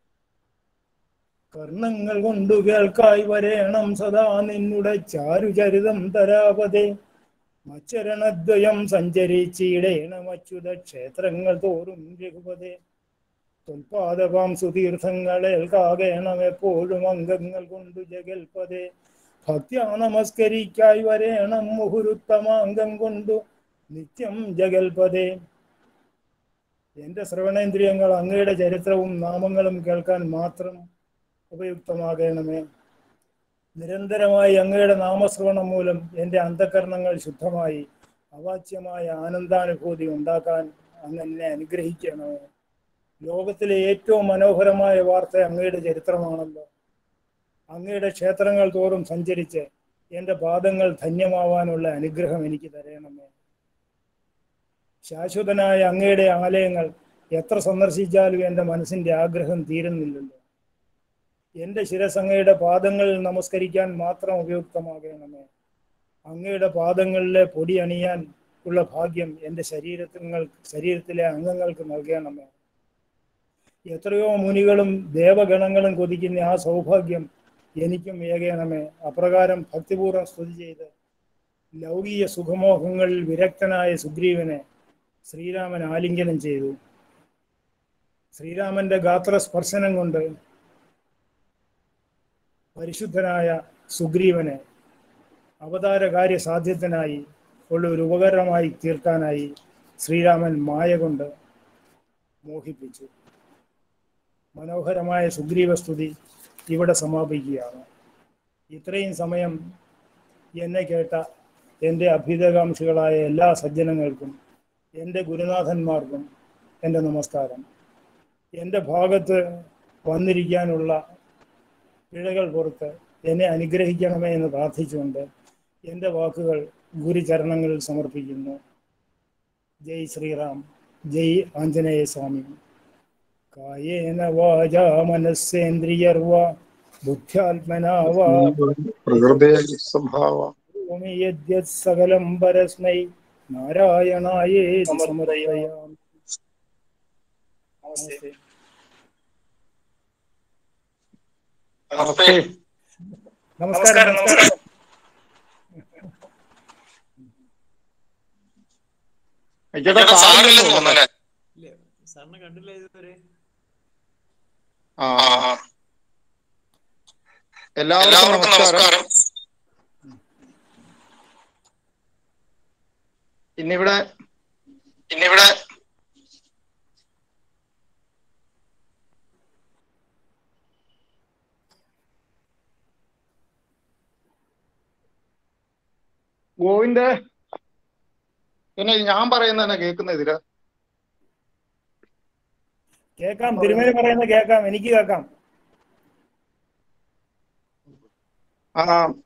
കർണങ്ങൾ കൊണ്ടു കേൾക്കായി വരേണം സദാ നിന്നുടെ ചാരുചരിതം തരാപതേ മച്ചരണദ്വയം സഞ്ചരിച്ചിടേണം അച്യുത ക്ഷേത്രങ്ങൾ തോറും രഘുപതേ തൊൽപാദപാം സുതീർത്ഥങ്ങളേൽക്കാകേണം എപ്പോഴും അംഗങ്ങൾ കൊണ്ടു ജഗൽപതേ ഭക്ത്യാ നമസ്കരിക്കായി വരേണം മുഹുരുത്തമാംഗം കൊണ്ടു നിത്യം ജഗൽപതേ എന്റെ ശ്രവണേന്ദ്രിയങ്ങൾ അങ്ങയുടെ ചരിത്രവും നാമങ്ങളും കേൾക്കാൻ മാത്രം ഉപയുക്തമാകണമേ നിരന്തരമായി അങ്ങയുടെ നാമശ്രവണം മൂലം എൻ്റെ അന്ധകരണങ്ങൾ ശുദ്ധമായി അവാച്യമായ ആനന്ദാനുഭൂതി ഉണ്ടാക്കാൻ അങ്ങ് എന്നെ അനുഗ്രഹിക്കണമേ ലോകത്തിലെ ഏറ്റവും മനോഹരമായ വാർത്ത അങ്ങയുടെ ചരിത്രമാണല്ലോ അങ്ങയുടെ ക്ഷേത്രങ്ങൾ തോറും സഞ്ചരിച്ച് എൻ്റെ പാദങ്ങൾ ധന്യമാവാനുള്ള അനുഗ്രഹം എനിക്ക് തരണമേ ശാശ്വതനായ അങ്ങയുടെ ആലയങ്ങൾ എത്ര സന്ദർശിച്ചാലും എൻ്റെ മനസ്സിൻ്റെ ആഗ്രഹം തീരുന്നില്ലല്ലോ എൻ്റെ ശിരസ് അങ്ങയുടെ പാദങ്ങളിൽ നമസ്കരിക്കാൻ മാത്രം ഉപയുക്തമാകണമേ അങ്ങയുടെ പാദങ്ങളിലെ പൊടി അണിയാൻ ഉള്ള ഭാഗ്യം എൻ്റെ ശരീരത്തിൽ ശരീരത്തിലെ അംഗങ്ങൾക്ക് നൽകണമേ എത്രയോ മുനികളും ദേവഗണങ്ങളും കൊതിക്കുന്ന ആ സൗഭാഗ്യം എനിക്കും ഏകണമേ അപ്രകാരം ഭക്തിപൂർവ്വം സ്തുതി ചെയ്ത് ലൗകിക സുഖമോഹങ്ങളിൽ വിരക്തനായ സുഗ്രീവനെ ശ്രീരാമൻ ആലിംഗനം ചെയ്തു ശ്രീരാമന്റെ ഗാത്ര സ്പർശനം കൊണ്ട് പരിശുദ്ധനായ സുഗ്രീവനെ അവതാര കാര്യ സാധ്യത്തിനായി ഉള്ള ഒരു ഉപകരണമായി തീർക്കാനായി ശ്രീരാമൻ മായ കൊണ്ട് മോഹിപ്പിച്ചു മനോഹരമായ സുഗ്രീവ സ്തുതി ഇവിടെ സമാപിക്കുകയാണ് ഇത്രയും സമയം എന്നെ കേട്ട എൻ്റെ അഭ്യുതകാംക്ഷികളായ എല്ലാ സജ്ജനങ്ങൾക്കും എൻ്റെ ഗുരുനാഥന്മാർക്കും എൻ്റെ നമസ്കാരം എൻ്റെ ഭാഗത്ത് വന്നിരിക്കാനുള്ള പിഴകൾ പുറത്ത് എന്നെ അനുഗ്രഹിക്കണമേ എന്ന് പ്രാർത്ഥിച്ചുകൊണ്ട് എൻ്റെ വാക്കുകൾ ഗുരുചരണങ്ങളിൽ സമർപ്പിക്കുന്നു ജയ് ശ്രീറാം ജയ് ആഞ്ജനേയ സ്വാമി കായേന വാച മനസ്സേന്ദ്രിയർവ ബുദ്ധ്യാത്മനാ വാ പ്രകൃതേ സംഭാവ ഭൂമി യദ്യത് സകലം പരസ്മൈ നാരായണായേ സമർപ്പയാമി നമസ്തേ നമസ്തേ നമസ്കാരം നമസ്കാരം ചേട്ടാ സാറില്ലെന്ന് തോന്നുന്നല്ലേ ഇല്ല സാറിനെ കണ്ടില്ല ഇതുവരെ ആ എല്ലാവർക്കും നമസ്കാരം ഇന്നിവിടെ ഇന്നിവിടെ ഗോവിന്ദ് പിന്നെ ഞാൻ പറയുന്ന തന്നെ കേൾക്കുന്ന ഇതില് കേൾക്കാം തിരുമേനി പറയുന്നത് കേൾക്കാം എനിക്ക് കേൾക്കാം ആ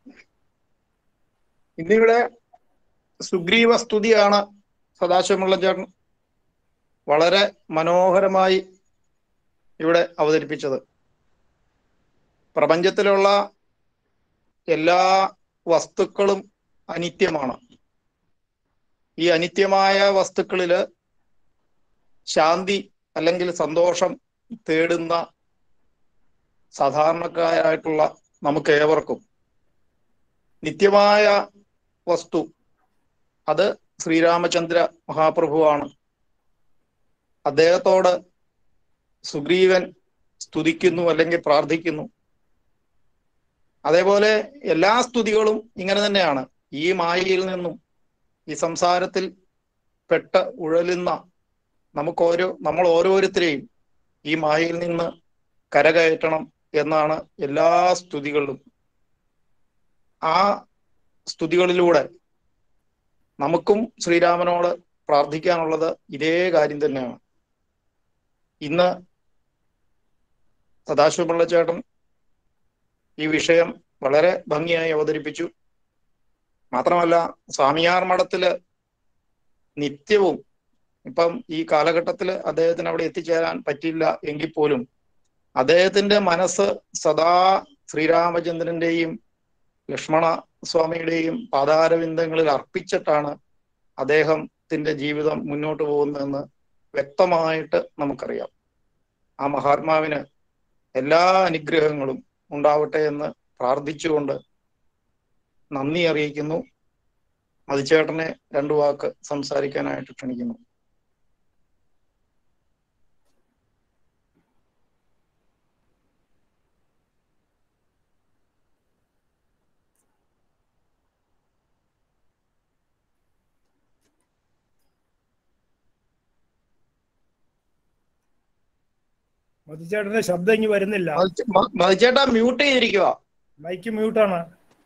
ഇന്നിവിടെ സുഗ്രീവ സ്തുതിയാണ് സദാശിവമുള്ളച്ചേട്ടൻ വളരെ മനോഹരമായി ഇവിടെ അവതരിപ്പിച്ചത് പ്രപഞ്ചത്തിലുള്ള എല്ലാ വസ്തുക്കളും അനിത്യമാണ് ഈ അനിത്യമായ വസ്തുക്കളില് ശാന്തി അല്ലെങ്കിൽ സന്തോഷം തേടുന്ന സാധാരണക്കാരായിട്ടുള്ള നമുക്ക് ഏവർക്കും നിത്യമായ വസ്തു അത് ശ്രീരാമചന്ദ്ര മഹാപ്രഭുവാണ് അദ്ദേഹത്തോട് സുഗ്രീവൻ സ്തുതിക്കുന്നു അല്ലെങ്കിൽ പ്രാർത്ഥിക്കുന്നു അതേപോലെ എല്ലാ സ്തുതികളും ഇങ്ങനെ തന്നെയാണ് ഈ മായയിൽ നിന്നും ഈ സംസാരത്തിൽ പെട്ട ഉഴലുന്ന നമുക്ക് ഓരോ നമ്മൾ ഓരോരുത്തരെയും ഈ മായയിൽ നിന്ന് കരകയറ്റണം എന്നാണ് എല്ലാ സ്തുതികളിലും ആ സ്തുതികളിലൂടെ നമുക്കും ശ്രീരാമനോട് പ്രാർത്ഥിക്കാനുള്ളത് ഇതേ കാര്യം തന്നെയാണ് ഇന്ന് സദാശിവപിള്ള ചേട്ടൻ ഈ വിഷയം വളരെ ഭംഗിയായി അവതരിപ്പിച്ചു മാത്രമല്ല സ്വാമിയാർ മഠത്തില് നിത്യവും ഇപ്പം ഈ കാലഘട്ടത്തിൽ അദ്ദേഹത്തിന് അവിടെ എത്തിച്ചേരാൻ പറ്റില്ല എങ്കിൽ പോലും അദ്ദേഹത്തിന്റെ മനസ്സ് സദാ ശ്രീരാമചന്ദ്രന്റെയും ലക്ഷ്മണ സ്വാമിയുടെയും പാതാരവിന്ദങ്ങളിൽ അർപ്പിച്ചിട്ടാണ് അദ്ദേഹത്തിന്റെ ജീവിതം മുന്നോട്ട് പോകുന്നതെന്ന് വ്യക്തമായിട്ട് നമുക്കറിയാം ആ മഹാത്മാവിന് എല്ലാ അനുഗ്രഹങ്ങളും ഉണ്ടാവട്ടെ എന്ന് പ്രാർത്ഥിച്ചുകൊണ്ട് നന്ദി അറിയിക്കുന്നു മതിച്ചേട്ടനെ രണ്ടു വാക്ക് സംസാരിക്കാനായിട്ട് ക്ഷണിക്കുന്നു മതിച്ചേട്ടന്റെ ശബ്ദം ഇനി വരുന്നില്ല മതിച്ചേ- മ- മതിച്ചേട്ടാ മ്യൂട്ട് ചെയ്തിരിക്കുക മൈക്ക് മ്യൂട്ടാണ്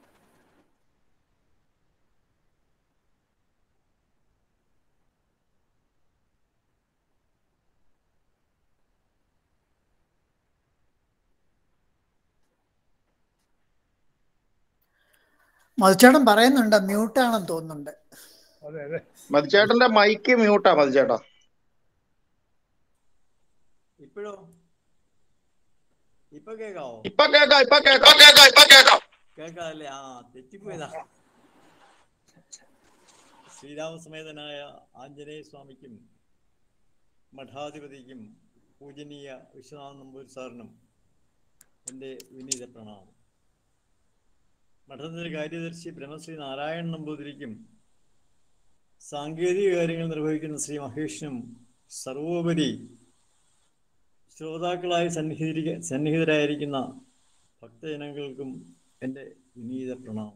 മധുചേട്ടൻ പറയുന്നുണ്ട് മ്യൂട്ടാണെന്ന് തോന്നുന്നുണ്ട് അതെ അതെ മതിച്ചേട്ടന്റെ മൈക്ക് മ്യൂട്ടാ മതിച്ചേട്ടാ ഇപ്പോഴോ ഇപ്പൊ കേക്കാവോ ഇപ്പൊ കേക്കാം ഇപ്പൊ കേക്കാം കേക്കാം ഇപ്പൊ കേക്കാം കേക്കാല്ലേ ആ തെറ്റിപ്പോയതാ ശ്രീരാമസമേതനായ ആഞ്ജനേയ സ്വാമിക്കും മഠാധിപതിക്കും പൂജനീയ വിശ്വനാഥ നമ്പൂരി സാറിനും എൻ്റെ വിനീത പ്രണാമം മഠത്തിന്റെ കാര്യദർശി ബ്രഹ്മശ്രീ നാരായണൻ നമ്പൂതിരിക്കും സാങ്കേതിക കാര്യങ്ങൾ നിർവഹിക്കുന്ന ശ്രീ മഹേഷിനും സർവോപരി ശ്രോതാക്കളായി സന്നിഹിതരിക സന്നിഹിതരായിരിക്കുന്ന ഭക്തജനങ്ങൾക്കും എൻ്റെ വിനീത പ്രണാമം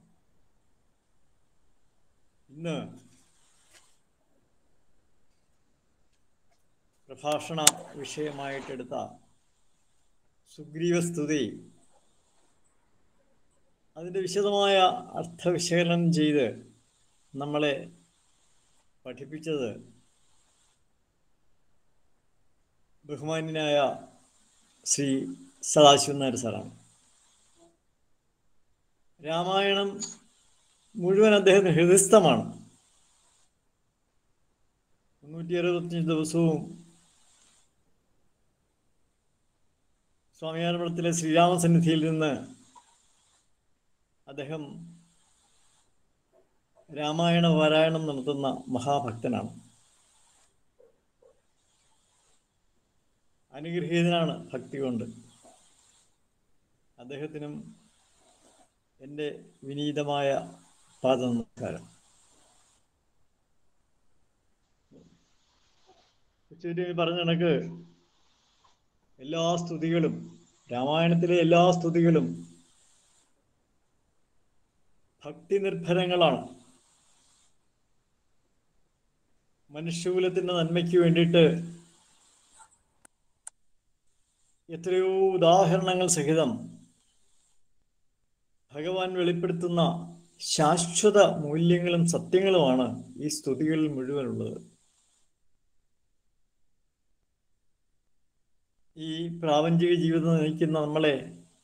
ഇന്ന് പ്രഭാഷണ വിഷയമായിട്ടെടുത്ത സുഗ്രീവസ്തുതി അതിൻ്റെ വിശദമായ അർത്ഥവിശകലനം ചെയ്ത് നമ്മളെ പഠിപ്പിച്ചത് ബഹുമാന്യനായ ശ്രീ സദാശിവൻ നായർ സാറാണ് രാമായണം മുഴുവൻ അദ്ദേഹത്തിന് ഹൃദയസ്ഥമാണ് മുന്നൂറ്റി അറുപത്തഞ്ച് ദിവസവും സ്വാമിയാരമഠത്തിലെ ശ്രീരാമസന്നിധിയിൽ നിന്ന് അദ്ദേഹം രാമായണ പാരായണം നടത്തുന്ന മഹാഭക്തനാണ് അനുഗ്രഹീതനാണ് ഭക്തി കൊണ്ട് അദ്ദേഹത്തിനും എൻ്റെ വിനീതമായ പാദ നമസ്കാരം ഉച്ചയിൽ പറഞ്ഞ കണക്ക് എല്ലാ സ്തുതികളും രാമായണത്തിലെ എല്ലാ സ്തുതികളും ഭക്തി നിർഭരങ്ങളാണ് മനുഷ്യകുലത്തിന്റെ നന്മയ്ക്ക് വേണ്ടിയിട്ട് എത്രയോ ഉദാഹരണങ്ങൾ സഹിതം ഭഗവാൻ വെളിപ്പെടുത്തുന്ന ശാശ്വത മൂല്യങ്ങളും സത്യങ്ങളുമാണ് ഈ സ്തുതികളിൽ മുഴുവനുള്ളത് ഈ പ്രാപഞ്ചിക ജീവിതം നയിക്കുന്ന നമ്മളെ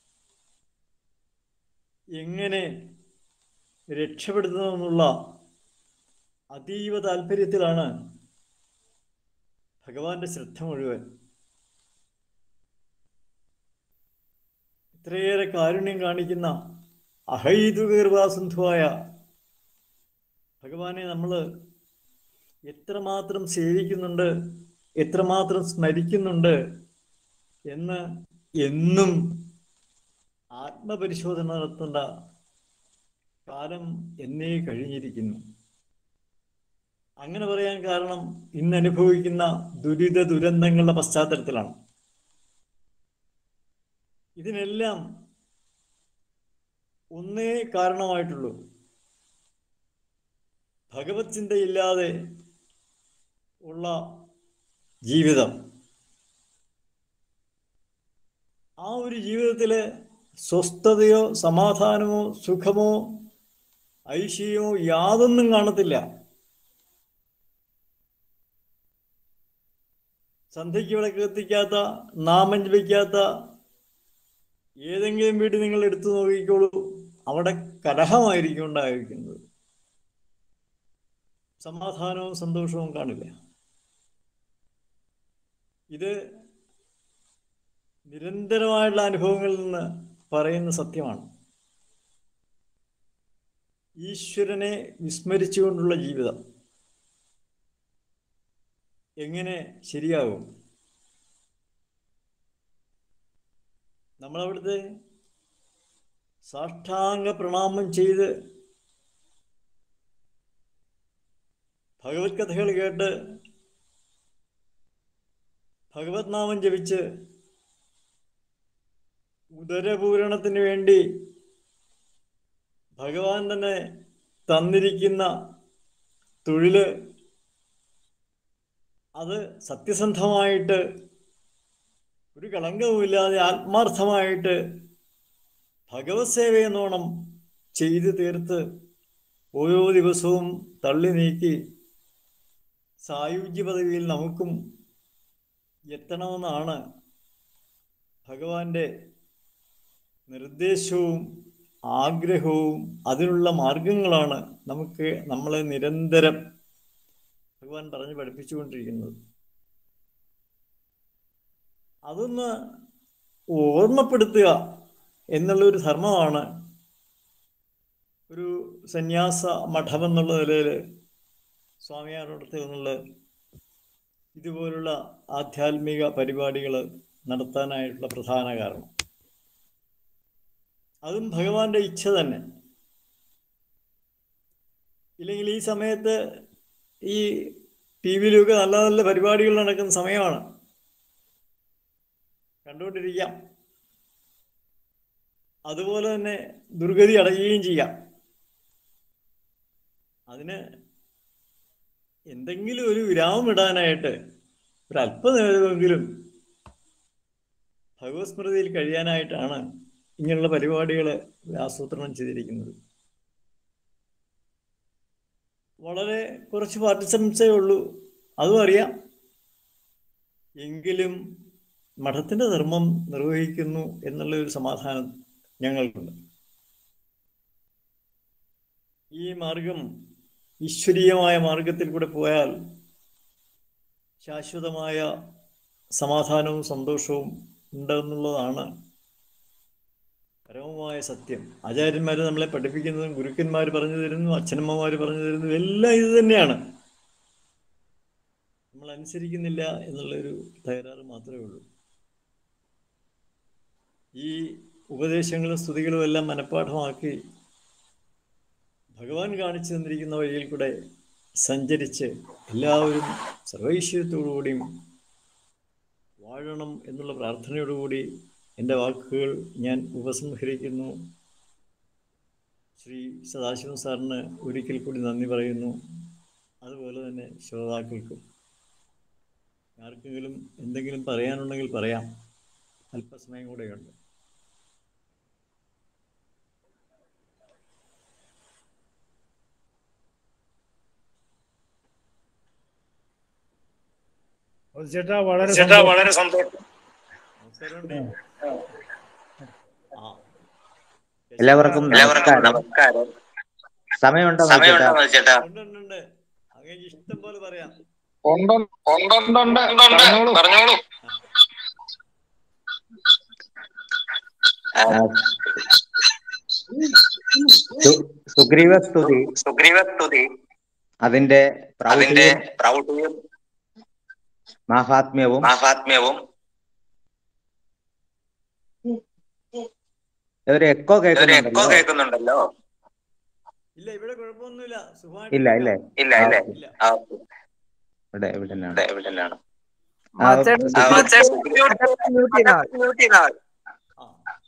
എങ്ങനെ രക്ഷപ്പെടുത്തുന്നതെന്നുള്ള അതീവ താല്പര്യത്തിലാണ് ഭഗവാന്റെ ശ്രദ്ധ മുഴുവൻ ഇത്രയേറെ കാരുണ്യം കാണിക്കുന്ന അഹൈതുകീർവാസന്ധുവായ ഭഗവാനെ നമ്മൾ എത്രമാത്രം സേവിക്കുന്നുണ്ട് എത്രമാത്രം സ്മരിക്കുന്നുണ്ട് എന്ന് എന്നും ആത്മപരിശോധന നടത്തേണ്ട കാലം എന്നേ കഴിഞ്ഞിരിക്കുന്നു അങ്ങനെ പറയാൻ കാരണം ഇന്ന് അനുഭവിക്കുന്ന ദുരിത ദുരന്തങ്ങളുടെ പശ്ചാത്തലത്തിലാണ് ഇതിനെല്ലാം ഒന്നേ കാരണമായിട്ടുള്ളൂ ഭഗവത് ചിന്തയില്ലാതെ ഉള്ള ജീവിതം ആ ഒരു ജീവിതത്തില് സ്വസ്ഥതയോ സമാധാനമോ സുഖമോ ഐശ്വര്യമോ യാതൊന്നും കാണത്തില്ല സന്ധ്യയ്ക്ക് വിളക്ക് കത്തിക്കാത്ത നാമം ജപിക്കാത്ത ഏതെങ്കിലും വീട് നിങ്ങൾ എടുത്തു നോക്കിക്കോളൂ അവിടെ കലഹമായിരിക്കും ഉണ്ടായിരിക്കുന്നത് സമാധാനവും സന്തോഷവും കാണില്ല ഇത് നിരന്തരമായിട്ടുള്ള അനുഭവങ്ങളിൽ നിന്ന് പറയുന്ന സത്യമാണ് ഈശ്വരനെ വിസ്മരിച്ചുകൊണ്ടുള്ള ജീവിതം എങ്ങനെ ശരിയാകും നമ്മളവിടുത്തെ സാഷ്ടാംഗ പ്രണാമം ചെയ്ത് ഭഗവത് കഥകൾ കേട്ട് ഭഗവത് നാമം ജപിച്ച് ഉദരപൂരണത്തിന് വേണ്ടി ഭഗവാൻ തന്നെ തന്നിരിക്കുന്ന തൊഴില് അത് സത്യസന്ധമായിട്ട് ഒരു കളങ്കവുമില്ലാതെ ആത്മാർത്ഥമായിട്ട് ഭഗവത് സേവയെന്നോണം ചെയ്തു തീർത്ത് ഓരോ ദിവസവും തള്ളി നീക്കി സായുജ്യ പദവിയിൽ നമുക്കും എത്തണമെന്നാണ് ഭഗവാന്റെ നിർദ്ദേശവും ആഗ്രഹവും അതിനുള്ള മാർഗങ്ങളാണ് നമുക്ക് നമ്മളെ നിരന്തരം ഭഗവാൻ പറഞ്ഞ് പഠിപ്പിച്ചുകൊണ്ടിരിക്കുന്നത് അതൊന്ന് ഓർമ്മപ്പെടുത്തുക എന്നുള്ള ഒരു ധർമ്മമാണ് ഒരു സന്യാസ മഠം എന്നുള്ള നിലയിൽ സ്വാമിയാരോടത്ത് എന്നുള്ള ഇതുപോലുള്ള ആധ്യാത്മിക പരിപാടികൾ നടത്താനായിട്ടുള്ള പ്രധാന കാരണം അതും ഭഗവാന്റെ ഇച്ഛ തന്നെ ഇല്ലെങ്കിൽ ഈ സമയത്ത് ഈ ടി വിയിലൊക്കെ നല്ല നല്ല പരിപാടികൾ നടക്കുന്ന സമയമാണ് കണ്ടുകൊണ്ടിരിക്കാം അതുപോലെ തന്നെ ദുർഗതി അടയുകയും ചെയ്യാം അതിന് എന്തെങ്കിലും ഒരു വിരാമം ഇടാനായിട്ട് ഒരു അല്പനേരമെങ്കിലും ഭഗവത് സ്മൃതിയിൽ കഴിയാനായിട്ടാണ് ഇങ്ങനെയുള്ള പരിപാടികൾ ആസൂത്രണം ചെയ്തിരിക്കുന്നത് വളരെ കുറച്ച് പാർട്ടിസിപ്പൻസേ ഉള്ളൂ അതും അറിയാം എങ്കിലും മഠത്തിന്റെ ധർമ്മം നിർവഹിക്കുന്നു എന്നുള്ള ഒരു സമാധാനം ഞങ്ങൾക്കുണ്ട് ഈ മാർഗം ഈശ്വരീയമായ മാർഗത്തിൽ കൂടെ പോയാൽ ശാശ്വതമായ സമാധാനവും സന്തോഷവും ഉണ്ടെന്നുള്ളതാണ് പരമമായ സത്യം ആചാര്യന്മാർ നമ്മളെ പഠിപ്പിക്കുന്നതും ഗുരുക്കന്മാർ പറഞ്ഞു തരുന്നു അച്ഛനമ്മമാർ പറഞ്ഞു തരുന്നു എല്ലാം ഇത് തന്നെയാണ് നമ്മൾ അനുസരിക്കുന്നില്ല എന്നുള്ളൊരു തകരാറ് മാത്രമേ ഉള്ളൂ ഈ ഉപദേശങ്ങളും സ്തുതികളും എല്ലാം മനഃപ്പാഠമാക്കി ഭഗവാൻ കാണിച്ചു തന്നിരിക്കുന്ന വഴിയിൽ കൂടെ സഞ്ചരിച്ച് എല്ലാവരും സർവൈശ്വര്യത്തോടുകൂടിയും വാഴണം എന്നുള്ള പ്രാർത്ഥനയോടുകൂടി എൻ്റെ വാക്കുകൾ ഞാൻ ഉപസംഹരിക്കുന്നു ശ്രീ സദാശിവൻ സാറിന് ഒരിക്കൽ കൂടി നന്ദി പറയുന്നു അതുപോലെ തന്നെ ശ്രോതാക്കൾക്കും ആർക്കെങ്കിലും എന്തെങ്കിലും പറയാനുണ്ടെങ്കിൽ പറയാം അല്പസമയം കൂടെയുണ്ട് ചേട്ടാ വളരെ ചേട്ടാ സന്തോഷം. വളരെ സന്തോഷം നമസ്കാരമുണ്ട് ആ എല്ലാവർക്കും എല്ലാവർക്കും നമസ്കാരം നമസ്കാരം സമയമുണ്ടോ സമയമുണ്ടോ ചേട്ടാ ചേട്ടാ ഉണ്ട് ഉണ്ട് ഉണ്ട് അങ്ങനെ ഇഷ്ടം പോലെ പറയാം ഉണ്ടുണ്ട് പറഞ്ഞോളൂ സു- സുഗ്രീവ സ്തുതി സുഗ്രീവസ്തുതി അതിന്റെ അതിന്റെ പ്രൗഢിയും പ്രൗഢിയും മാഹാത്മ്യവും മഹാത്മ്യവും ഒരു എക്കോ ഒരു എക്കോ കേൾക്കുന്നുണ്ടല്ലോ കേൾക്കുന്നുണ്ടല്ലോ ഇല്ല ഇവിടെ കുഴപ്പമൊന്നുമില്ല ഇല്ല ഇല്ലേ ഇല്ല ഇല്ലേ ഇല്ല ആ, ഇവിടെ എവിടെയാണ് ഇവിടെ എവിടെയാണ് ആ, ആ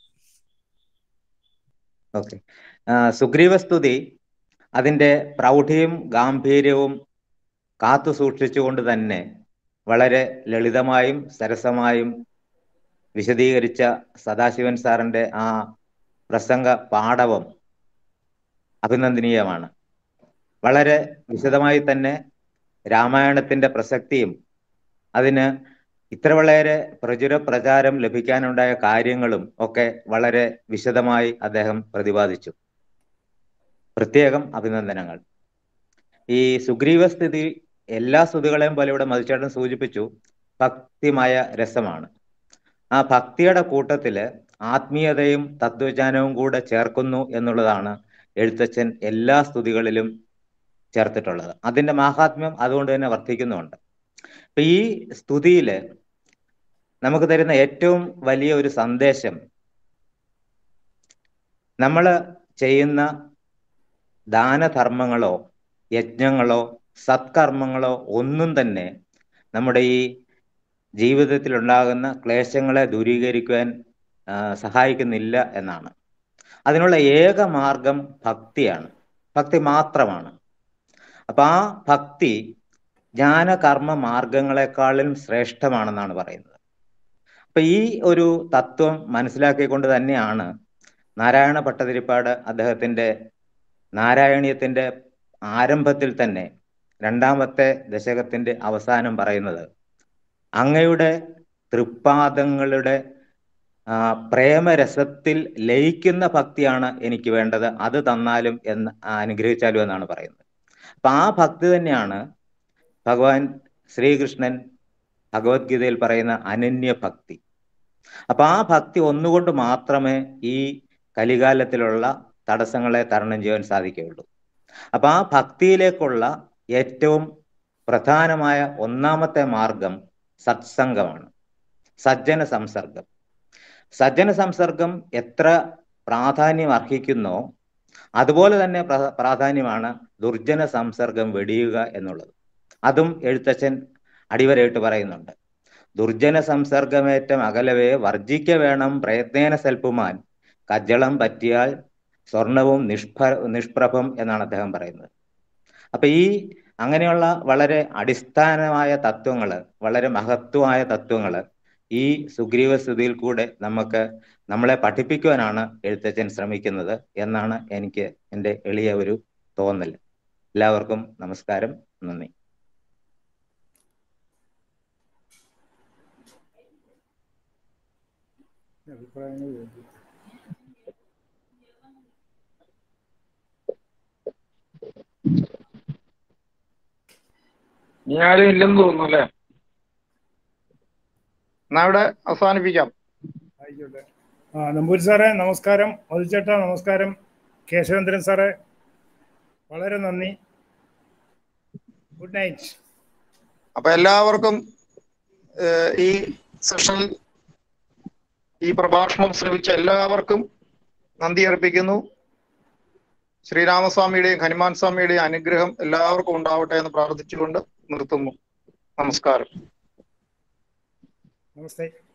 ഓക്കെ സുഗ്രീവ സ്തുതി അതിന്റെ പ്രൗഢിയും ഗാംഭീര്യവും കാത്തു സൂക്ഷിച്ചുകൊണ്ട് തന്നെ വളരെ ലളിതമായും സരസമായും വിശദീകരിച്ച സദാശിവൻ സാറിന്റെ ആ പ്രസംഗ പാടവം അഭിനന്ദനീയമാണ് വളരെ വിശദമായി തന്നെ രാമായണത്തിന്റെ പ്രസക്തിയും അതിന് ഇത്ര വളരെ പ്രചുര പ്രചാരം ലഭിക്കാനുണ്ടായ കാര്യങ്ങളും ഒക്കെ വളരെ വിശദമായി അദ്ദേഹം പ്രതിപാദിച്ചു പ്രത്യേകം അഭിനന്ദനങ്ങൾ ഈ സുഗ്രീവ സ്ഥിതി എല്ലാ സ്തുതികളെയും പോലെ ഇവിടെ മധുചേട്ടൻ സൂചിപ്പിച്ചു ഭക്തിമയ രസമാണ് ആ ഭക്തിയുടെ കൂട്ടത്തില് ആത്മീയതയും തത്വജ്ഞാനവും കൂടെ ചേർക്കുന്നു എന്നുള്ളതാണ് എഴുത്തച്ഛൻ എല്ലാ സ്തുതികളിലും ചേർത്തിട്ടുള്ളത് അതിന്റെ മാഹാത്മ്യം അതുകൊണ്ട് തന്നെ വർദ്ധിക്കുന്നുമുണ്ട് അപ്പൊ ഈ സ്തുതിയില് നമുക്ക് തരുന്ന ഏറ്റവും വലിയ ഒരു സന്ദേശം നമ്മൾ ചെയ്യുന്ന ദാനധർമ്മങ്ങളോ യജ്ഞങ്ങളോ സത്കർമ്മങ്ങളോ ഒന്നും തന്നെ നമ്മുടെ ഈ ജീവിതത്തിൽ ഉണ്ടാകുന്ന ക്ലേശങ്ങളെ ദൂരീകരിക്കുവാൻ ആ, സഹായിക്കുന്നില്ല എന്നാണ് അതിനുള്ള ഏക മാർഗം ഭക്തിയാണ് ഭക്തി മാത്രമാണ് അപ്പൊ ആ ഭക്തി ജ്ഞാനകർമ്മ മാർഗങ്ങളെക്കാളും ശ്രേഷ്ഠമാണെന്നാണ് പറയുന്നത് അപ്പൊ ഈ ഒരു തത്വം മനസ്സിലാക്കിക്കൊണ്ട് തന്നെയാണ് നാരായണ ഭട്ടതിരിപ്പാട് അദ്ദേഹത്തിന്റെ നാരായണീയത്തിന്റെ ആരംഭത്തിൽ തന്നെ രണ്ടാമത്തെ ദശകത്തിന്റെ അവസാനം പറയുന്നത് അങ്ങയുടെ തൃപ്പാദങ്ങളുടെ ആ, പ്രേമരസത്തിൽ ലയിക്കുന്ന ഭക്തിയാണ് എനിക്ക് വേണ്ടത് അത് തന്നാലും എന്ന് അനുഗ്രഹിച്ചാലും എന്നാണ് പറയുന്നത് അപ്പൊ ആ ഭക്തി തന്നെയാണ് ഭഗവാൻ ശ്രീകൃഷ്ണൻ ഭഗവത്ഗീതയിൽ പറയുന്ന അനന്യ ഭക്തി അപ്പൊ ആ ഭക്തി ഒന്നുകൊണ്ട് മാത്രമേ ഈ കലികാലത്തിലുള്ള തടസ്സങ്ങളെ തരണം ചെയ്യാൻ സാധിക്കുകയുള്ളൂ അപ്പൊ ആ ഭക്തിയിലേക്കുള്ള ഏറ്റവും പ്രധാനമായ ഒന്നാമത്തെ മാർഗം സത്സംഗമാണ് സജ്ജന സംസർഗം സജ്ജന സംസർഗം എത്ര പ്രാധാന്യം അർഹിക്കുന്നോ അതുപോലെ തന്നെ പ്ര- പ്രാധാന്യമാണ് ദുർജന സംസർഗം വെടിയുക എന്നുള്ളത് അതും എഴുത്തച്ഛൻ അടിവരയിട്ട് പറയുന്നുണ്ട് ദുർജന സംസർഗമേറ്റം അകലവേ വർജിക്ക വേണം പ്രയത്നേന സൽപ്പുമാൻ കജ്ജളം പറ്റിയാൽ സ്വർണവും നിഷ്ഭ നിഷ്പ്രഭം എന്നാണ് അദ്ദേഹം പറയുന്നത് അപ്പൊ ഈ അങ്ങനെയുള്ള വളരെ അടിസ്ഥാനമായ തത്വങ്ങള് വളരെ മഹത്വമായ തത്വങ്ങള് ഈ സുഗ്രീവ സ്തുതിയിൽ കൂടെ നമുക്ക് നമ്മളെ പഠിപ്പിക്കുവാനാണ് എഴുത്തച്ഛൻ ശ്രമിക്കുന്നത് എന്നാണ് എനിക്ക് എൻ്റെ എളിയ ഒരു തോന്നൽ എല്ലാവർക്കും നമസ്കാരം നന്ദി അഭിപ്രായങ്ങൾ ചോദിക്കും. ഇനി ആരും ഇല്ലെന്ന് തോന്നുന്നു അല്ലേ എന്നാ ഇവിടെ അവസാനിപ്പിക്കാം ആയിക്കോട്ടെ ആ നമ്പൂരി സാറേ നമസ്കാരം മധുചേട്ടാ നമസ്കാരം കേശവേന്ദ്രൻ സാറേ വളരെ നന്ദി ഗുഡ് നൈറ്റ് അപ്പൊ എല്ലാവർക്കും ഏഹ്, ഈ സെഷനിൽ ഈ പ്രഭാഷണം ശ്രമിച്ച എല്ലാവർക്കും നന്ദി അർപ്പിക്കുന്നു ശ്രീരാമസ്വാമിയുടെയും ഹനുമാൻ സ്വാമിയുടെയും അനുഗ്രഹം എല്ലാവർക്കും ഉണ്ടാവട്ടെ എന്ന് പ്രാർത്ഥിച്ചുകൊണ്ട് നിർത്തുന്നു നമസ്കാരം നമസ്തേ